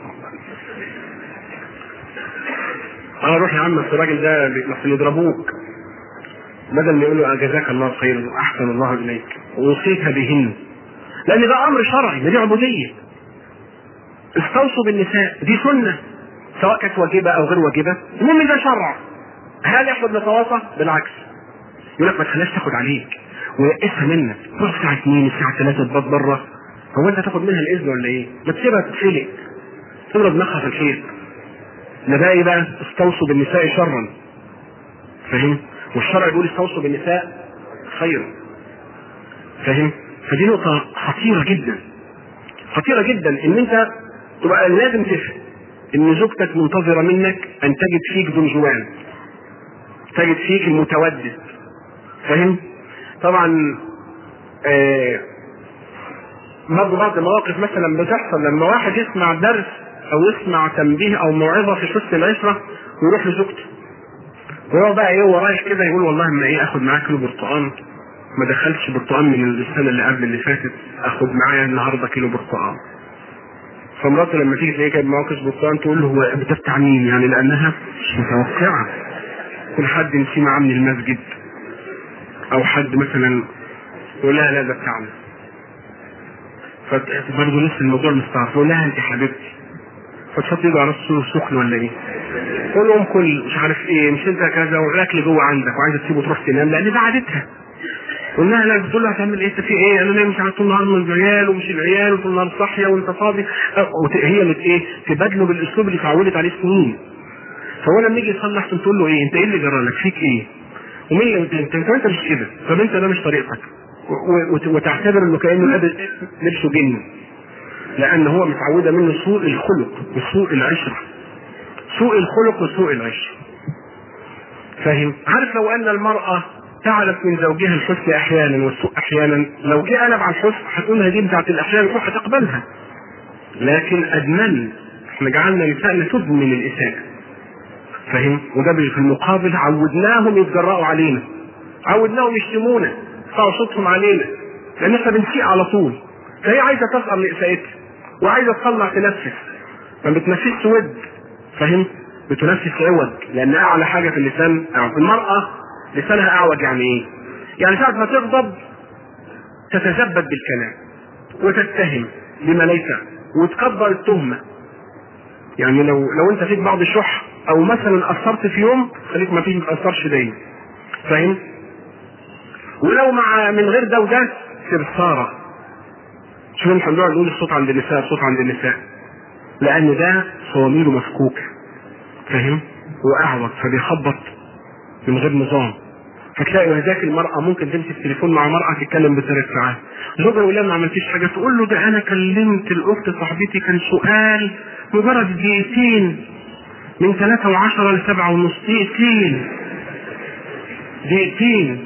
اه روح يا عم أصل الراجل ده بي- أصل يضربوك بدل ما يقولوا جزاك الله خيرا واحسن الله اليك واوصيك بهن لان ده امر شرعي ما دي عبوديه استوصوا بالنساء دي سنه سواء كانت واجبه او غير واجبه المهم ده شرع هل احنا بنتواصى بالعكس يقول لك ما تخليهاش تاخد عليك ويقسها منك تروح الساعه 2 الساعه 3 تبات بره هو انت تاخد منها الاذن ولا ايه؟ ما تسيبها تتخلق تضرب دماغها في الخير ده بقى ايه بقى؟ استوصوا بالنساء شرا فاهم؟ والشرع بيقول استوصوا بالنساء خيرا فاهم؟ فدي نقطة خطيرة جدا خطيرة جدا ان انت تبقى لازم تفهم ان زوجتك منتظرة منك ان تجد فيك دنجوان تجد فيك المتودد فاهم؟ طبعا آه برضه بعض المواقف مثلا بتحصل لما واحد يسمع درس او يسمع تنبيه او موعظه في حسن العشره ويروح لزوجته وهو بقى ايه هو رايح كده يقول والله اما ايه اخد معاه كيلو برتقال ما دخلش برتقال من السنه اللي قبل اللي فاتت اخد معايا النهارده كيلو برتقال فمراته لما تيجي تلاقيه جايب معاه كيس برتقال تقول له هو ده بتاع مين يعني لانها مش متوقعه كل حد يمشي معاه من المسجد او حد مثلا يقول لها لا ده بتاعنا فبرضه لسه الموضوع مستعرف يقول لها انت حبيبتي فتحط ايده على السور سخن ولا ايه؟ تقول لهم كل مش عارف ايه مش انت كذا والاكل جوه عندك وعايزه تسيبه تروح تنام لان ده عادتها قول لها لا بتقول لها هتعمل ايه انت في ايه؟ انا نايم مش عارف طول النهار من العيال ومش العيال وطول النهار صاحيه وانت فاضي أه، وت- هي اللي ايه؟ تبادله بالاسلوب اللي اتعودت عليه سنين فهو لما يجي يصلح تقول له ايه؟ انت ايه اللي جرى لك؟ فيك ايه؟ ومين اللي انت انت, انت مش كده طب انت ده مش طريقتك و- وت- وتعتبر انه كانه لابس لبسه جن لان هو متعوده منه سوء الخلق وسوء العشره سوء الخلق وسوء العشره فاهم عارف لو ان المراه تعلم من زوجها الحسن احيانا والسوء احيانا لو جه قلب على الحسن هتقول هذه بتاعت الاحيان روح هتقبلها لكن ادمن احنا جعلنا نسائنا تدمن الاساءه فاهم وده في المقابل عودناهم يتجرأوا علينا عودناهم يشتمونا يرفعوا صوتهم علينا لان احنا بنسيء على طول فهي عايزه تصغر لاساءتها وعايزه تطلع تنفس ما بتنفسش ود فاهم بتنفس عوج لان اعلى حاجه في اللسان أعوج. المراه لسانها اعوج يعني ايه؟ يعني ساعه ما تغضب تتزبد بالكلام وتتهم بما ليس وتكبر التهمه يعني لو لو انت فيك بعض الشح او مثلا قصرت في يوم خليك ما فيش ما تقصرش دايما فاهم ولو مع من غير ده وده سرسارة شوف احنا بنقعد نقول الصوت عند النساء الصوت عند النساء لان ده صواميله مفكوكه فاهم واعوج فبيخبط من غير نظام فتلاقي وذاك المرأة ممكن تمسك تليفون مع مرأة تتكلم بثلاث ساعات زوجها يقول لها ما عملتيش حاجة تقول له ده أنا كلمت الأخت صاحبتي كان سؤال مجرد دقيقتين من ثلاثة وعشرة لسبعة ونص دقيقتين دقيقتين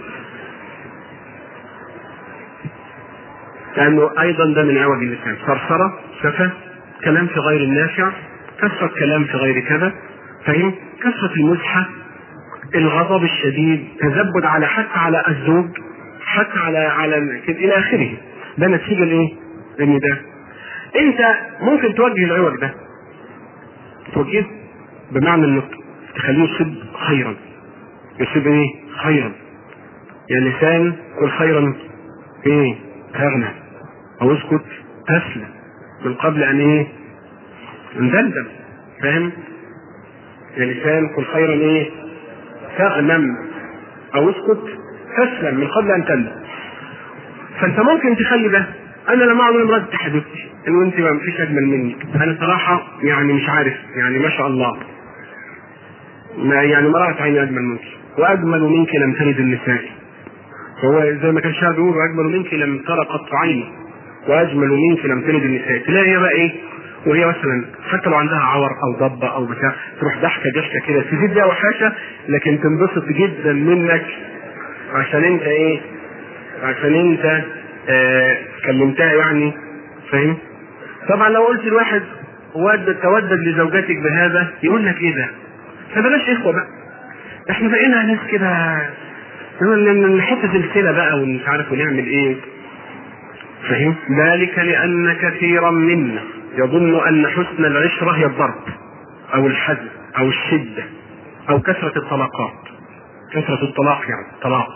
لأنه أيضا ده من عوج اللسان صرصرة سفة كلام في غير النافع كثرة كلام في غير كذا فهم كثرة المزحة الغضب الشديد تزبد على حتى على الزوج حتى على على كده الى اخره ده نتيجه لايه؟ ان ده انت ممكن توجه العوج ده توجهه بمعنى انك تخليه يصيب خيرا يصيب ايه؟ خيرا يا لسان قل خيرا ايه؟ تغنى او اسكت تسلم من قبل ان ايه؟ ندندن فاهم؟ يا لسان قل خيرا ايه؟ تغنم او اسكت تسلم من قبل ان تندم فانت ممكن تخلي ده انا لما اعمل مراتي حبيبتي انه انت ما فيش اجمل منك انا صراحه يعني مش عارف يعني ما شاء الله ما يعني ما رأت عيني اجمل منك واجمل منك لم تلد النساء هو زي ما كان الشاعر بيقول واجمل منك لم ترى قط عيني واجمل منك لم تلد النساء تلاقي هي بقى ايه وهي مثلا حتى لو عندها عور او ضبه او بتاع تروح ضحكه ضحكه كده تزيد بيها وحاشه لكن تنبسط جدا منك عشان انت ايه عشان انت آه كلمتها يعني فاهم طبعا لو قلت لواحد ود تودد لزوجتك بهذا يقول لك ايه ده فبلاش اخوه بقى احنا بقينا ناس كده نحط سلسله بقى ومش عارف ونعمل ايه فاهم ذلك لان كثيرا منا يظن ان حسن العشره هي الضرب او الحزم او الشده او كثره الطلاقات كثره الطلاق يعني طلاق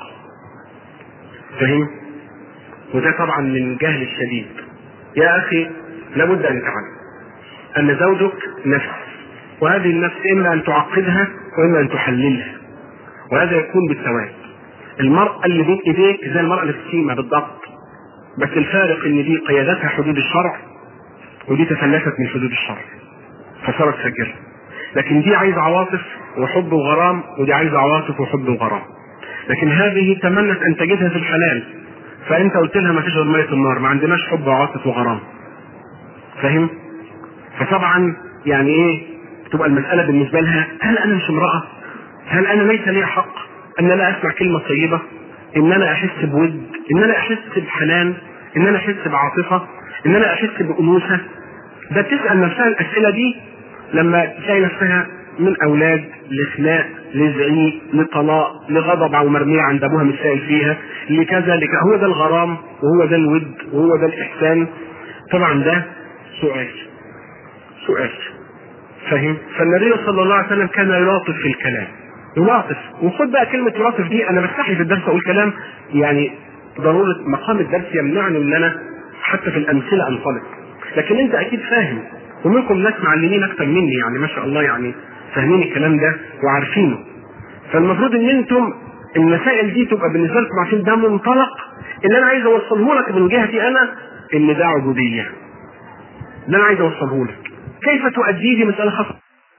فاهم وده طبعا من جهل الشديد يا اخي لابد ان تعلم ان زوجك نفس وهذه النفس اما ان تعقدها واما ان تحللها وهذا يكون بالسواد المرأة اللي بين ايديك زي المرأة اللي في السيمة بالضبط بس الفارق ان دي قيادتها حدود الشرع ودي تفلتت من حدود الشرع فصارت فجرة لكن دي عايزة عواطف وحب وغرام ودي عايزة عواطف وحب وغرام لكن هذه تمنت ان تجدها في الحلال فانت قلت لها ما فيش غير ميه النار ما عندناش حب وعاطف وغرام فاهم فطبعا يعني ايه تبقى المسألة بالنسبة لها هل أنا مش امرأة؟ هل أنا ليس لي حق أن لا أسمع كلمة طيبة؟ إن أنا أحس بود؟ إن أنا أحس بحنان؟ إن أنا أحس بعاطفة؟ إن أنا أحس بأنوثة؟ ده بتسأل نفسها الأسئلة دي لما تلاقي نفسها من أولاد لخناق لزعيق لطلاق لغضب أو مرمية عند أبوها متسائل فيها لكذا لك هو ده الغرام وهو ده الود وهو ده الإحسان طبعا ده سؤال سؤال فاهم فالنبي صلى الله عليه وسلم كان يلاطف في الكلام يلاطف وخد بقى كلمة يلاطف دي أنا بستحي في الدرس أقول كلام يعني ضرورة مقام الدرس يمنعني إن أنا حتى في الأمثلة أنطلق لكن أنت أكيد فاهم ومنكم ناس معلمين أكتر مني يعني ما شاء الله يعني فاهمين الكلام ده وعارفينه فالمفروض إن أنتم المسائل دي تبقى بالنسبة لكم عشان ده منطلق اللي أنا عايز أوصله لك من جهتي أنا إن ده عبودية ده أنا عايز أوصله لك كيف تؤديه دي مسألة خاصة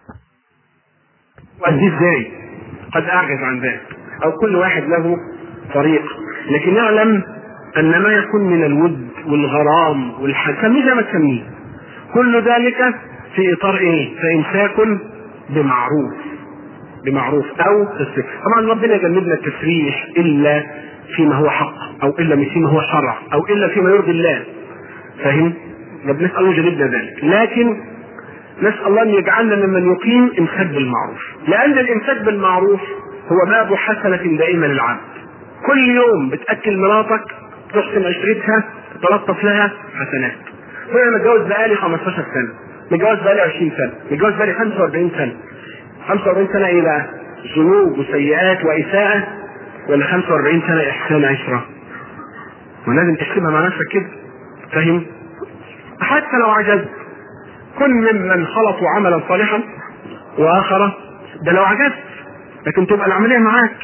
تؤديه ازاي قد اعجز عن ذلك او كل واحد له طريق لكن اعلم ان ما يكون من الود والغرام والحب سميه زي ما تسميه كل ذلك في اطار ايه فامساك بمعروف بمعروف او تسريح طبعا ربنا يجنبنا التسريح الا فيما هو حق او الا فيما هو شرع او الا فيما يرضي الله فاهم ربنا نسال الله يجنبنا ذلك لكن نسأل الله أن يجعلنا ممن يقيم إمساك بالمعروف لأن الإمساك بالمعروف هو باب حسنة دائما للعبد كل يوم بتأكل مراتك تحسن عشرتها تتلطف لها حسنات وأنا متجوز بقالي 15 سنة متجوز بقالي 20 سنة متجوز بقالي 45 سنة 45 سنة إيه بقى؟ ذنوب وسيئات وإساءة ولا 45 سنة إحسان عشرة؟ ولازم تحسبها مع نفسك كده فاهم؟ حتى لو عجزت كن ممن خلطوا عملا صالحا واخر ده لو عجزت لكن تبقى العمليه معاك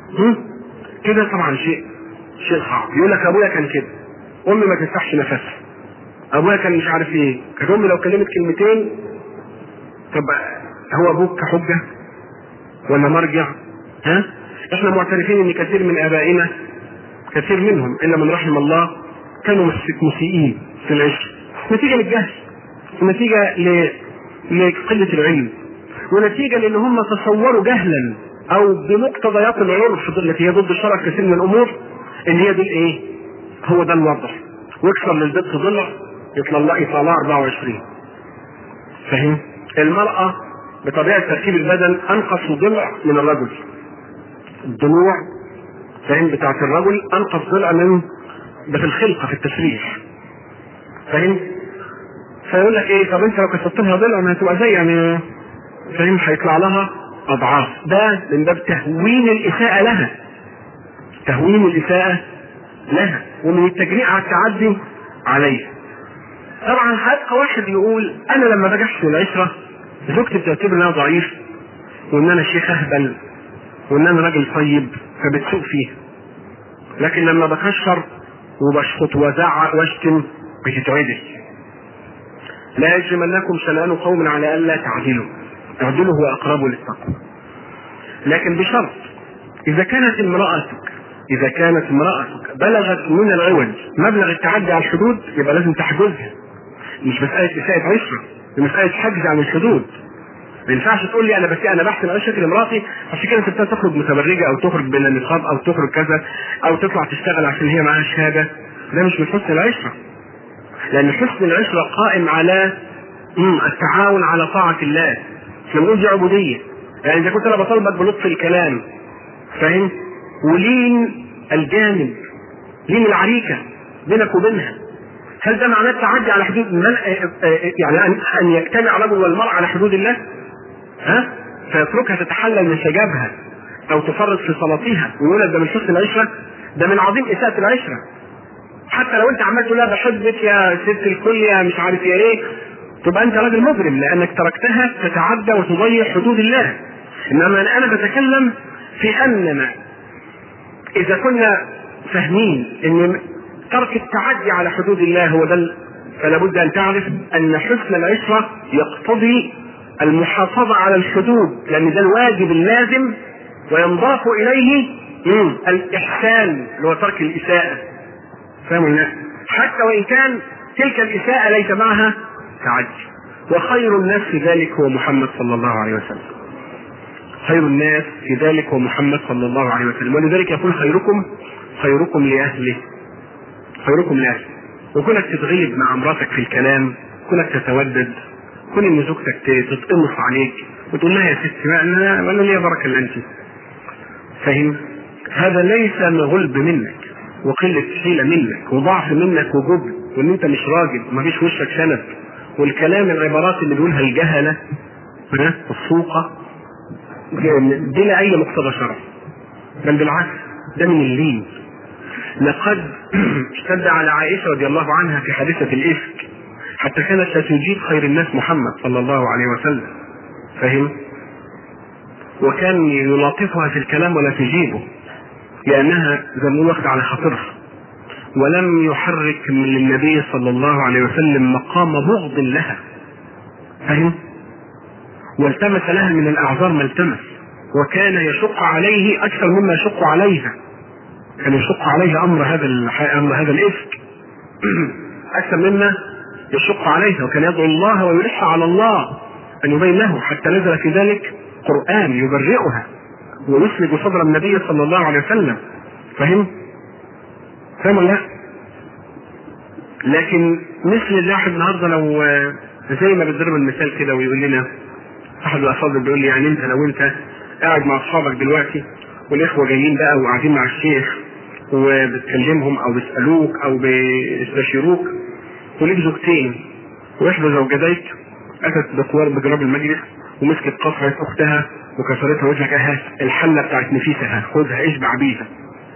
كده طبعا شيء شيء صعب يقول لك ابويا كان كده امي ما تفتحش نفسها ابويا كان مش عارف ايه كانت امي لو كلمت كلمتين طب هو ابوك كحجه ولا مرجع ها احنا معترفين ان كثير من ابائنا كثير منهم الا من رحم الله كانوا مسيئين في العشق نتيجه للجهل ونتيجة ل... لقلة العلم ونتيجة لأن هم تصوروا جهلا أو بمقتضيات العرف التي هي ضد الشرع في كثير من الأمور إن هي دي الإيه؟ هو ده الوضع ويكسر للبيت ضلع يطلع الله يطلع 24 فاهم؟ المرأة بطبيعة تركيب البدن أنقص ضلع من الرجل الضلوع فاهم بتاعت الرجل أنقص ضلع من ده في الخلقة في التشريح فاهم؟ فيقول لك ايه طب انت لو كسرت لها ضلع ما هتبقى زي يعني فاهم هيطلع لها اضعاف ده من باب تهوين الاساءه لها تهوين الاساءه لها ومن التجريء على التعدي عليها طبعا هيبقى واحد يقول انا لما باجي احسن العشره زوجتي بتعتبر ان انا ضعيف وان انا شيخ اهبل وان انا راجل طيب فبتسوق فيها لكن لما بكشر وبشخط وازعق واشتم بتتعدل لا يجرمنكم شنآن قوم على ألا تعدلوا اعدلوا هو أقرب للتقوى لكن بشرط اذا كانت امرأتك اذا كانت امرأتك بلغت من العوج مبلغ التعدي على الحدود يبقى لازم تحجزها مش مسألة إساءة عشرة دي مسألة حجز عن الحدود ما ينفعش تقول لي انا بس انا بحسن عشره لمراتي عشان كده سبتها تخرج متبرجه او تخرج بلا نقاب او تخرج كذا او تطلع تشتغل عشان هي معاها شهاده ده مش من حسن العشره لان حسن العشره قائم على مم، التعاون على طاعه الله احنا بنقول دي عبوديه يعني اذا كنت انا بطالبك بلطف الكلام فاهم ولين الجانب لين العريكه بينك وبينها هل ده معناه التعدي على حدود من يعني ان ان يجتمع الرجل والمراه على حدود الله؟ ها؟ فيتركها تتحلل من حجابها او تفرط في صلاتها ويقول ده من حسن العشره ده من عظيم اساءة العشره حتى لو انت عمال تقول لها بحبك يا ست الكل يا مش عارف يا ايه تبقى انت راجل مجرم لانك تركتها تتعدى وتضيع حدود الله انما انا بتكلم في اننا اذا كنا فاهمين ان ترك التعدي على حدود الله هو ده ال- فلا بد ان تعرف ان حسن العشره يقتضي المحافظه على الحدود لان ده الواجب اللازم وينضاف اليه مم، الاحسان اللي هو ترك الاساءه فاهم ولا لا؟ حتى وان كان تلك الاساءه ليس معها تعدي وخير الناس في ذلك هو محمد صلى الله عليه وسلم خير الناس في ذلك هو محمد صلى الله عليه وسلم ولذلك يقول خيركم خيركم لاهله خيركم لاهله وكونك تتغلب مع مراتك في الكلام كونك تتودد كون ان زوجتك ت- تتقمص عليك وتقول لها يا ستي ما انا وانا ليا بركه الا انت فاهم هذا ليس من غلب منك وقلة حيلة منك وضعف منك وجبن وان انت مش راجل ومفيش في وشك شنب والكلام العبارات اللي بيقولها الجهلة ها السوقة بلا اي مقتضى شرعي بل بالعكس ده من اللين لقد اشتد على عائشة رضي الله عنها في حادثة الإفك حتى كانت لا تجيب خير الناس محمد صلى الله عليه وسلم فهم وكان يلاطفها في الكلام ولا تجيبه لأنها زي ما واخدة على خاطرها ولم يحرك من النبي صلى الله عليه وسلم مقام بغض لها فهم والتمس لها من الأعذار ما التمس وكان يشق عليه أكثر مما يشق عليها كان يشق عليه امر هذا الح- امر هذا الافك اكثر مما يشق عليه وكان يدعو الله ويلح على الله ان يبين له حتى نزل في ذلك قران يبرئها ويسلج صدر النبي صلى الله عليه وسلم فهم؟ فهم ولا لا؟ لكن مثل الواحد النهارده لو آه، زي ما بيضرب المثال كده ويقول لنا احد الافاضل بيقول لي يعني انت لو انت قاعد مع اصحابك دلوقتي والاخوه جايين بقى وقاعدين مع الشيخ وبتكلمهم او بيسالوك او بيستشيروك وليك زوجتين واحدى زوجتيك اتت بقوار بجراب المجلس ومسكت قصعة اختها وكسرتها وجهك اها الحله بتاعت نفيسها خدها اشبع بيها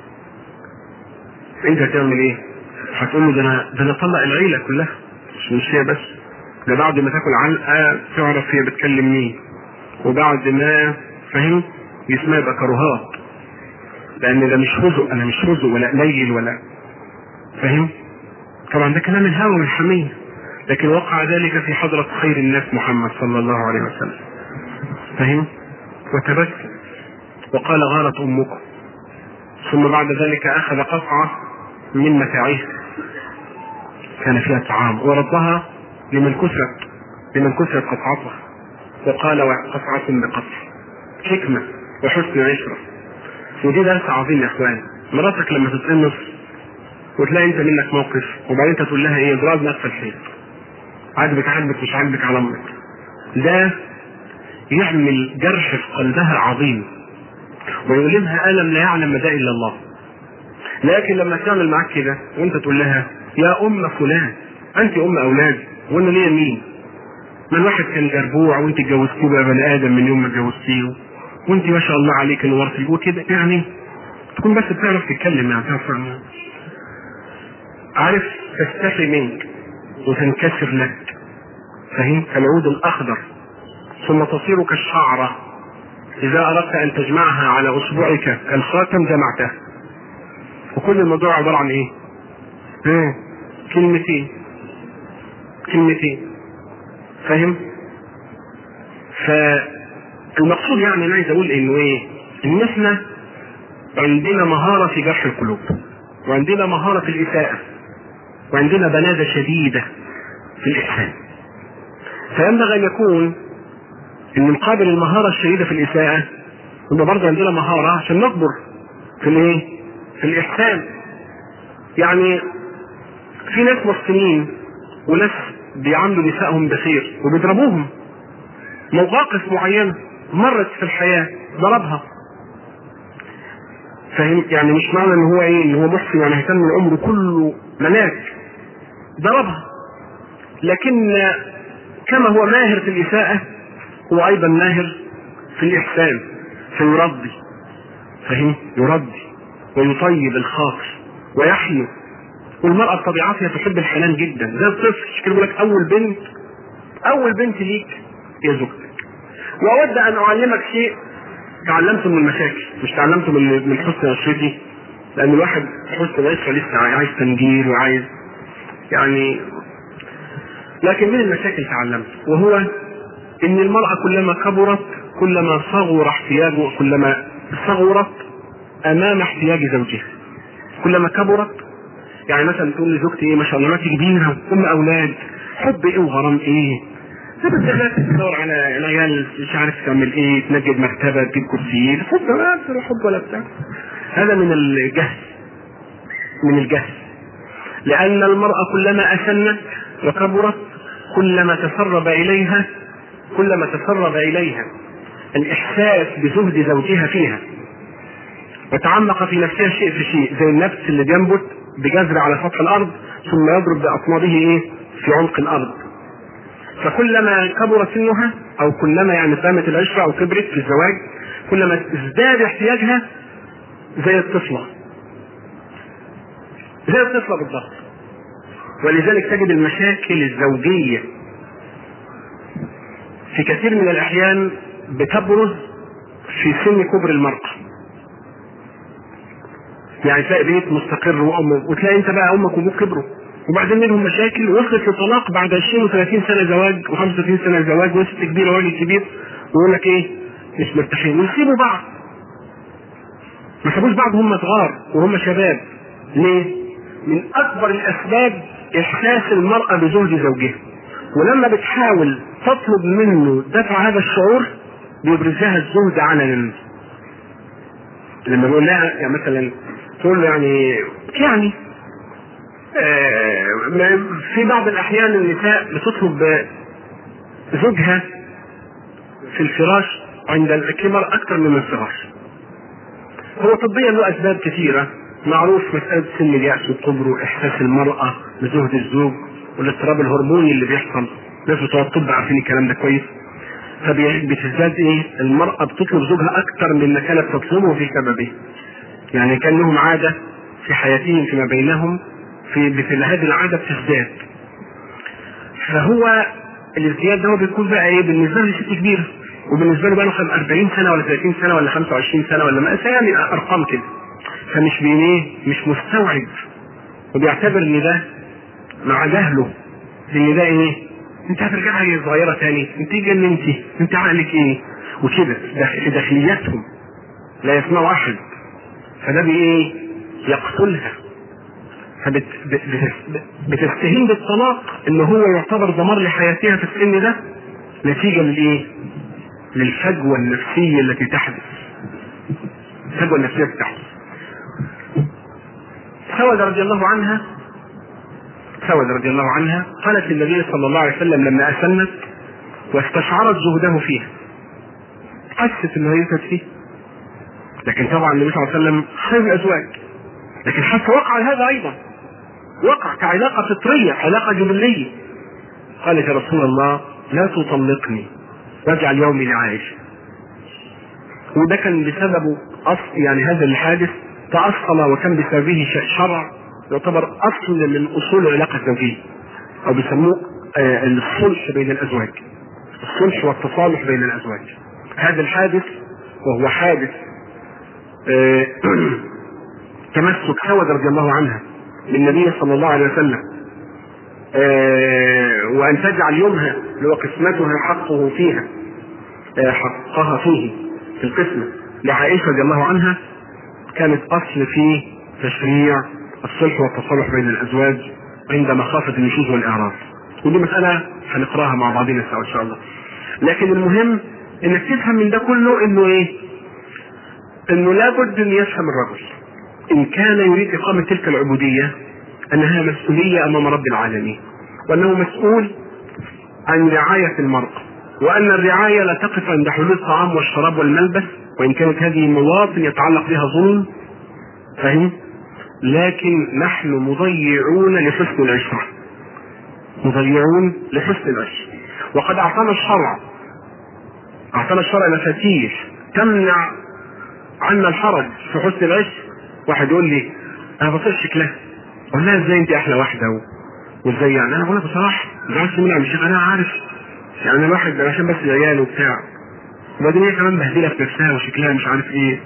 انت هتعمل ايه؟ هتقول له ده انا ده انا اطلق العيله كلها مش مش هي بس ده بعد ما تاكل علقه تعرف هي بتكلم مين وبعد ما فاهم جسمها يبقى كرهات لان ده مش هزء انا مش هزء ولا قليل ولا فاهم طبعا ده كلام الهوى والحمية لكن وقع ذلك في حضرة خير الناس محمد صلى الله عليه وسلم فاهم وتبسم وقال غارت امكم ثم بعد ذلك اخذ قطعة من متاعه كان فيها طعام وردها لمن كسرت لمن كسرت قطعته وقال قطعة بقطع حكمة وحسن عشرة ودي درس عظيم يا اخوان مراتك لما تتقمص وتلاقي انت منك موقف وبعدين انت تقول لها ايه اضرب نفس الحيط عاجبك عاجبك مش عاجبك على امك ده يعمل جرح في قلبها عظيم ويؤلمها الم لا يعلم مدى الا الله لكن لما تعمل معاك كده وانت تقول لها يا ام فلان انت ام اولادي وانا ليا مين من واحد كان جربوع وانت اتجوزتيه بقى بني ادم من يوم ما اتجوزتيه وانت ما شاء الله عليك نورتي وكده يعني تكون بس بتعرف تتكلم يعني تعرف عارف تستحي منك وتنكسر لك فاهم كالعود الاخضر ثم تصير كالشعره اذا اردت ان تجمعها على اصبعك كالخاتم جمعته وكل الموضوع عباره عن ايه؟ ها كلمتين كلمتين فاهم؟ فالمقصود يعني انا عايز اقول انه ايه؟ ان احنا عندنا مهارة في جرح القلوب وعندنا مهارة في الإساءة وعندنا بلادة شديدة في الإحسان فينبغي أن يكون ان مقابل المهارة الشديدة في الإساءة يبقى برضه عندنا مهارة عشان نصبر في الايه؟ في الإحسان. يعني في ناس مسلمين وناس بيعاملوا نسائهم بخير وبيضربوهم. مواقف معينة مرت في الحياة ضربها. فاهم؟ يعني مش معنى ان هو ايه؟ ان هو محسن يعني هيكمل عمره كله ملاك. ضربها. لكن كما هو ماهر في الإساءة هو ايضا ماهر في الاحسان فيربي فاهم يربي ويطيب الخاطر ويحيي والمرأة بطبيعتها تحب الحنان جدا زي الطفل كده لك أول بنت أول بنت ليك هي زوجتك وأود أن أعلمك شيء تعلمته من المشاكل مش تعلمته من من حسن عشرتي لأن الواحد حسن العشرة لسه عايز تنجيل وعايز يعني لكن من المشاكل تعلمت وهو ان المرأة كلما كبرت كلما صغر احتياجه كلما صغرت امام احتياج زوجها كلما كبرت يعني مثلا تقول لزوجتي ايه ما شاء الله مراتي كبيره ام اولاد حب ايه وغرام ايه تبقى تدور على العيال مش عارف تعمل ايه تنجد مكتبه تجيب كرسيين حب لا حب ولا بتاع هذا من الجهل من الجهل لان المراه كلما اسنت وكبرت كلما تسرب اليها كلما تسرب اليها الاحساس بزهد زوجها فيها وتعمق في نفسها شيء في شيء زي النفس اللي بينبت بجذر على سطح الارض ثم يضرب باطنابه ايه في عمق الارض فكلما كبر سنها او كلما يعني قامت العشره او كبرت في الزواج كلما ازداد احتياجها زي الطفله زي الطفله بالضبط ولذلك تجد المشاكل الزوجيه في كثير من الاحيان بتبرز في سن كبر المرأة يعني تلاقي بيت مستقر وام وتلاقي انت بقى امك وابوك كبروا وبعدين منهم مشاكل وصلت لطلاق بعد 20 و30 سنه زواج و35 سنه زواج وست كبيره وراجل كبير ويقول لك ايه مش مرتاحين ويسيبوا بعض ما سابوش بعض هم صغار وهم شباب ليه؟ من اكبر الاسباب احساس المراه بزهد زوجها ولما بتحاول تطلب منه دفع هذا الشعور بيبرزها الزهد علنا لما بيقول لها يعني مثلا تقول له يعني يعني آه في بعض الاحيان النساء بتطلب زوجها في الفراش عند الكبر اكثر من الفراش هو طبيا له اسباب كثيره معروف مساله سن الياس والكبر واحساس المراه بزهد الزوج والاضطراب الهرموني اللي بيحصل ناس بتوع الطب عارفين الكلام ده كويس فبتزداد ايه المرأة بتطلب زوجها أكثر مما كانت تطلبه في سببه يعني كان لهم عادة في حياتهم فيما بينهم في مثل هذه العادة بتزداد فهو الازدياد ده بيكون بقى ايه بالنسبة له ست كبيرة وبالنسبة له بقى له 40 سنة ولا 30 سنة ولا 25 سنة ولا ما يعني أرقام كده فمش بين ايه مش مستوعب وبيعتبر ان ده مع جهله ان ده ايه انت هترجعي صغيره تاني انت جننتي انت عقلك ايه وكده في داخلياتهم لا يسمعوا احد فده بايه يقتلها فبتستهين بالطلاق ان هو يعتبر دمار لحياتها في السن ده نتيجه للايه؟ للفجوه النفسيه التي تحدث الفجوه النفسيه التي تحدث سود رضي الله عنها سود رضي الله عنها قالت للنبي صلى الله عليه وسلم لما أسنت واستشعرت زهده فيها حست انه هيثبت فيه لكن طبعا النبي صلى الله عليه وسلم خير الازواج لكن حتى وقع هذا ايضا وقع كعلاقه فطريه علاقه جبليه قالت يا رسول الله لا تطلقني واجعل يومي لعائشه وده كان بسببه اصل يعني هذا الحادث تأصل وكان بسببه شرع يعتبر اصل من اصول العلاقه الزوجيه او بيسموه آه الصلح بين الازواج الصلح والتصالح بين الازواج هذا الحادث وهو حادث آه تمسك سود رضي الله عنها للنبي صلى الله عليه وسلم آه وان تجعل يومها اللي هو قسمتها حقه فيها حقها فيه في القسمه لعائشه رضي الله عنها كانت اصل في تشريع الصلح والتصالح بين الازواج عند مخافه النشوز والاعراض ودي مساله هنقراها مع بعضنا سوا ان شاء الله لكن المهم انك تفهم من ده كله انه ايه انه لابد ان يفهم الرجل ان كان يريد اقامه تلك العبوديه انها مسؤوليه امام رب العالمين وانه مسؤول عن رعايه المرء وان الرعايه لا تقف عند حلول الطعام والشراب والملبس وان كانت هذه مواطن يتعلق بها ظلم فهم لكن نحن مضيعون لحسن العشره مضيعون لحسن العشره وقد اعطانا الشرع اعطانا الشرع مفاتيح تمنع عنا الحرج في حسن العشق واحد يقول لي انا بصير شكلها اقول لها ازاي انت احلى واحده و... وازاي يعني انا بقول لها بصراحه ما عادش منها مش انا عارف يعني الواحد عشان بس العيال وبتاع وبعدين هي كمان مبهدله في نفسها وشكلها مش عارف ايه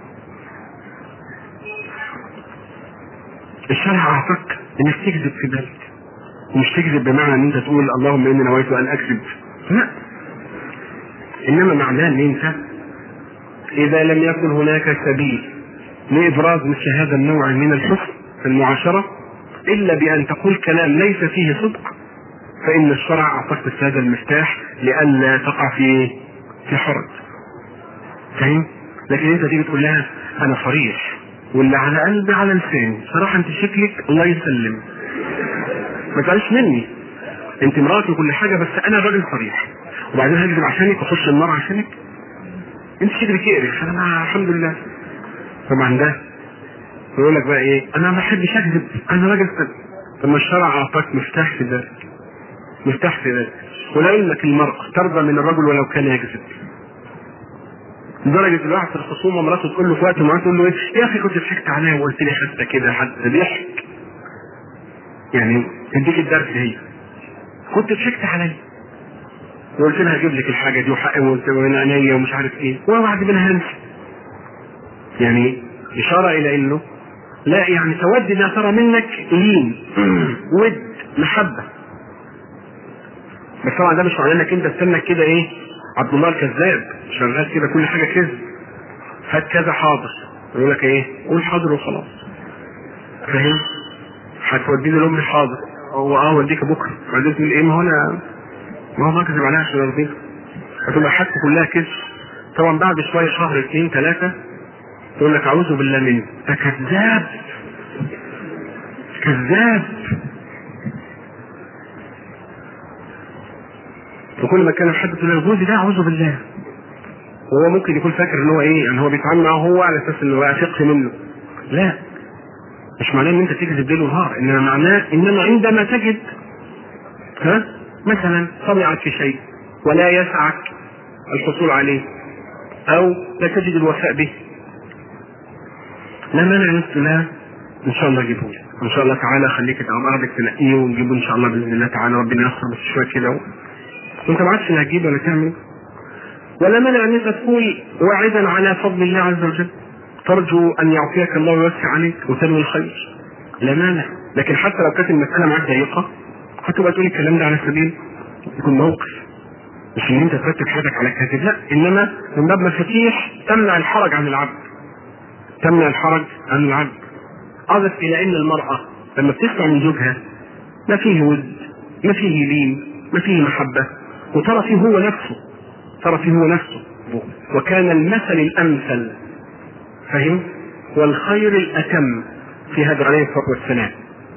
الشرع اعطاك انك تكذب في بالك مش تكذب بمعنى ان انت تقول اللهم اني نويت ان اكذب لا انما معناه ان انت اذا لم يكن هناك سبيل لابراز مثل هذا النوع من الحسن في المعاشره الا بان تقول كلام ليس فيه صدق فان الشرع اعطاك هذا المفتاح لئلا تقع في في حرج فاهم لكن انت تيجي تقول لها انا صريح واللي على قلبي على لساني صراحه انت شكلك الله يسلم ما تزعلش مني انت مراتي وكل حاجه بس انا راجل صريح وبعدين هكذب عشانك واخش النار عشانك انت شكلك يقرف انا مع الحمد لله طبعا ده يقول لك بقى ايه انا ما بحبش اكذب انا راجل صدق طب ما الشرع اعطاك مفتاح في ذلك مفتاح في ذلك ولعلمك المرأة ترضى من الرجل ولو كان يكذب لدرجة الواحد في الخصومة مراته تقول له في وقت معين تقول له ايه يا اخي كنت ضحكت عليا وقلت لي حتى كده حتى ضحك يعني تديك الدرس هي كنت ضحكت عليا وقلت لها اجيب لك الحاجه دي وحقي من عينيا ومش عارف ايه وبعد منها هنسى يعني اشاره الى انه لا يعني تود انها ترى منك لين ود محبه بس طبعا ده مش معناه انك انت تستنى كده ايه عبد الله الكذاب شغال كده كل حاجه كذب هات كذا حاضر يقول لك ايه قول حاضر وخلاص فاهم هتوديني لامي حاضر هو اه اوديك بكره بعدين تقول ايه ما هو انا ما هو بكذب عليها عشان ارضيك هتبقى حاجته كلها كذب طبعا بعد شويه شهر اثنين ثلاثه تقول لك اعوذ بالله منه ده كذاب كذاب وكل ما كان حد تقول له جوزي ده اعوذ بالله وهو ممكن يكون فاكر ان هو ايه يعني هو بيتعامل معاه هو على اساس انه بقى ثقه منه لا مش معناه ان انت تكذب ليل ونهار انما معناه انما عندما تجد ها مثلا طمعت في شيء ولا يسعك الحصول عليه او لا تجد الوفاء به لا مانع نقول لا ان شاء الله اجيبه ان شاء الله تعالى خليك تعمل تنقيه ونجيبه ان شاء الله باذن الله تعالى ربنا ييسر بس شويه كده وانت ما عادش لا هتجيب ولا تعمل ولا مانع ان انت تقول واعدا على فضل الله عز وجل ترجو ان يعطيك الله ويوسع عليك وتنوي الخير لا مانع لكن حتى لو كانت المساله معاك ضيقه هتبقى تقول الكلام ده على سبيل يكون موقف مش ان انت ترتب حياتك على كاتب لا انما من باب مفاتيح تمنع الحرج عن العبد تمنع الحرج عن العبد اضف الى ان المراه لما بتسمع من زوجها ما فيه ود ما فيه لين ما فيه محبه وترى فيه هو نفسه ترى فيه هو نفسه وكان المثل الامثل فهم والخير الاتم في هذا عليه الصلاه والسلام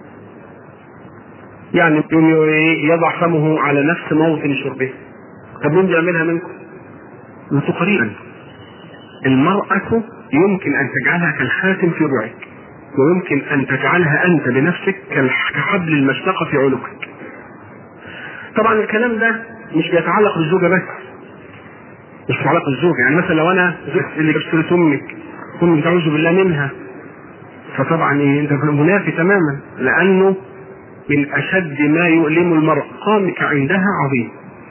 يعني يضع فمه على نفس موطن شربه طب مين بيعملها منكم؟ انتوا قريبا المرأة يمكن أن تجعلها كالخاتم في رعك ويمكن أن تجعلها أنت بنفسك كحبل المشنقة في عنقك طبعا الكلام ده مش بيتعلق بالزوجة بس مش بيتعلق بالزوجة يعني مثلا لو أنا زوجتي اللي بشتري أمك كنت تعوذ بالله منها فطبعا إيه أنت منافي تماما لأنه من أشد ما يؤلم المرء قامك عندها عظيم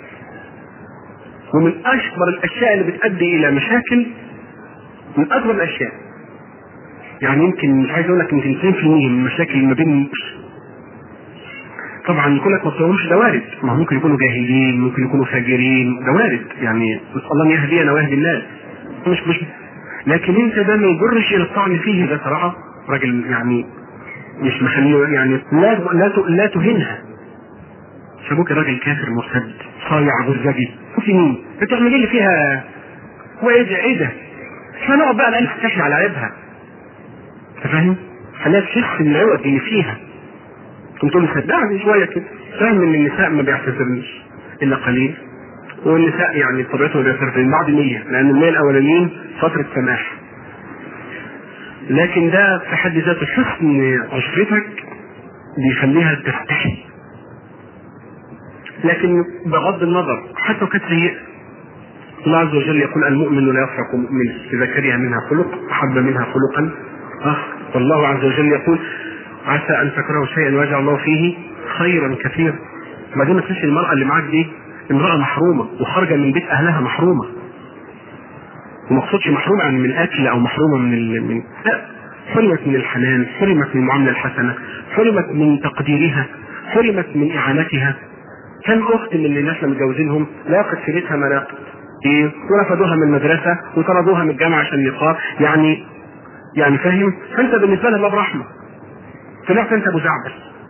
ومن أكبر الأشياء اللي بتؤدي إلى مشاكل من أكبر الأشياء يعني يمكن مش عايز أقول لك يمكن 90% من المشاكل ما بين طبعا يكون لك ما تصورش ده وارد ما ممكن يكونوا جاهلين ممكن يكونوا فاجرين ده وارد يعني نسال الله ان يهدينا ويهدي الناس مش مش لكن انت ده ما يجرش الى الطعن فيه ده صراحه راجل يعني مش مخليه يعني لا لا ت- لا تهينها شابوك راجل كافر مرتد صايع برزجي انت مين؟ انت تعملي لي فيها هو ايه ده ايه ده؟ احنا نقعد بقى نقلب تحلي على عيبها انت فاهم؟ خليها تحس ان العوق اللي فيها كنت تقول له صدقني شويه كده فاهم ان النساء ما بيعتذرنش الا قليل والنساء يعني طبيعتهم بيعتذرن بعد 100 لان ال 100 الاولانيين فتره سماح لكن ده في حد ذاته حسن عشرتك بيخليها تستحي لكن بغض النظر حتى لو كانت سيئه الله عز وجل يقول المؤمن لا يفرق مؤمن اذا كره منها خلق احب منها خلقا آه. والله عز وجل يقول عسى ان تكرهوا شيئا ويجعل الله فيه خيرا كثيرا ما دام تنسي المراه اللي معاك دي امراه محرومه وخارجه من بيت اهلها محرومه وما اقصدش محرومه يعني من الاكل او محرومه من ال... من لا حرمت من الحنان حرمت من المعامله الحسنه حرمت من تقديرها حرمت من اعانتها كم اخت من اللي الناس متجوزينهم لاقت سيرتها مناقب ايه ورفضوها من المدرسه وطردوها من الجامعه عشان نقاط يعني يعني فاهم فانت بالنسبه لها باب رحمه طلعت انت ابو زعبل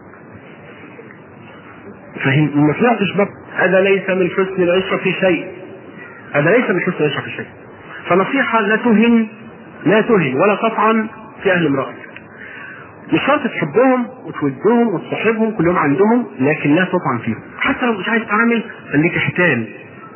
فاهم ما طلعتش باب هذا ليس من حسن العشره في شيء هذا ليس من حسن العشره في شيء فنصيحه لا تهن لا تهن ولا تطعن في اهل امرأتك مش شرط تحبهم وتودهم وتصاحبهم كلهم عندهم لكن لا تطعن فيهم حتى لو مش عايز تعمل خليك احتال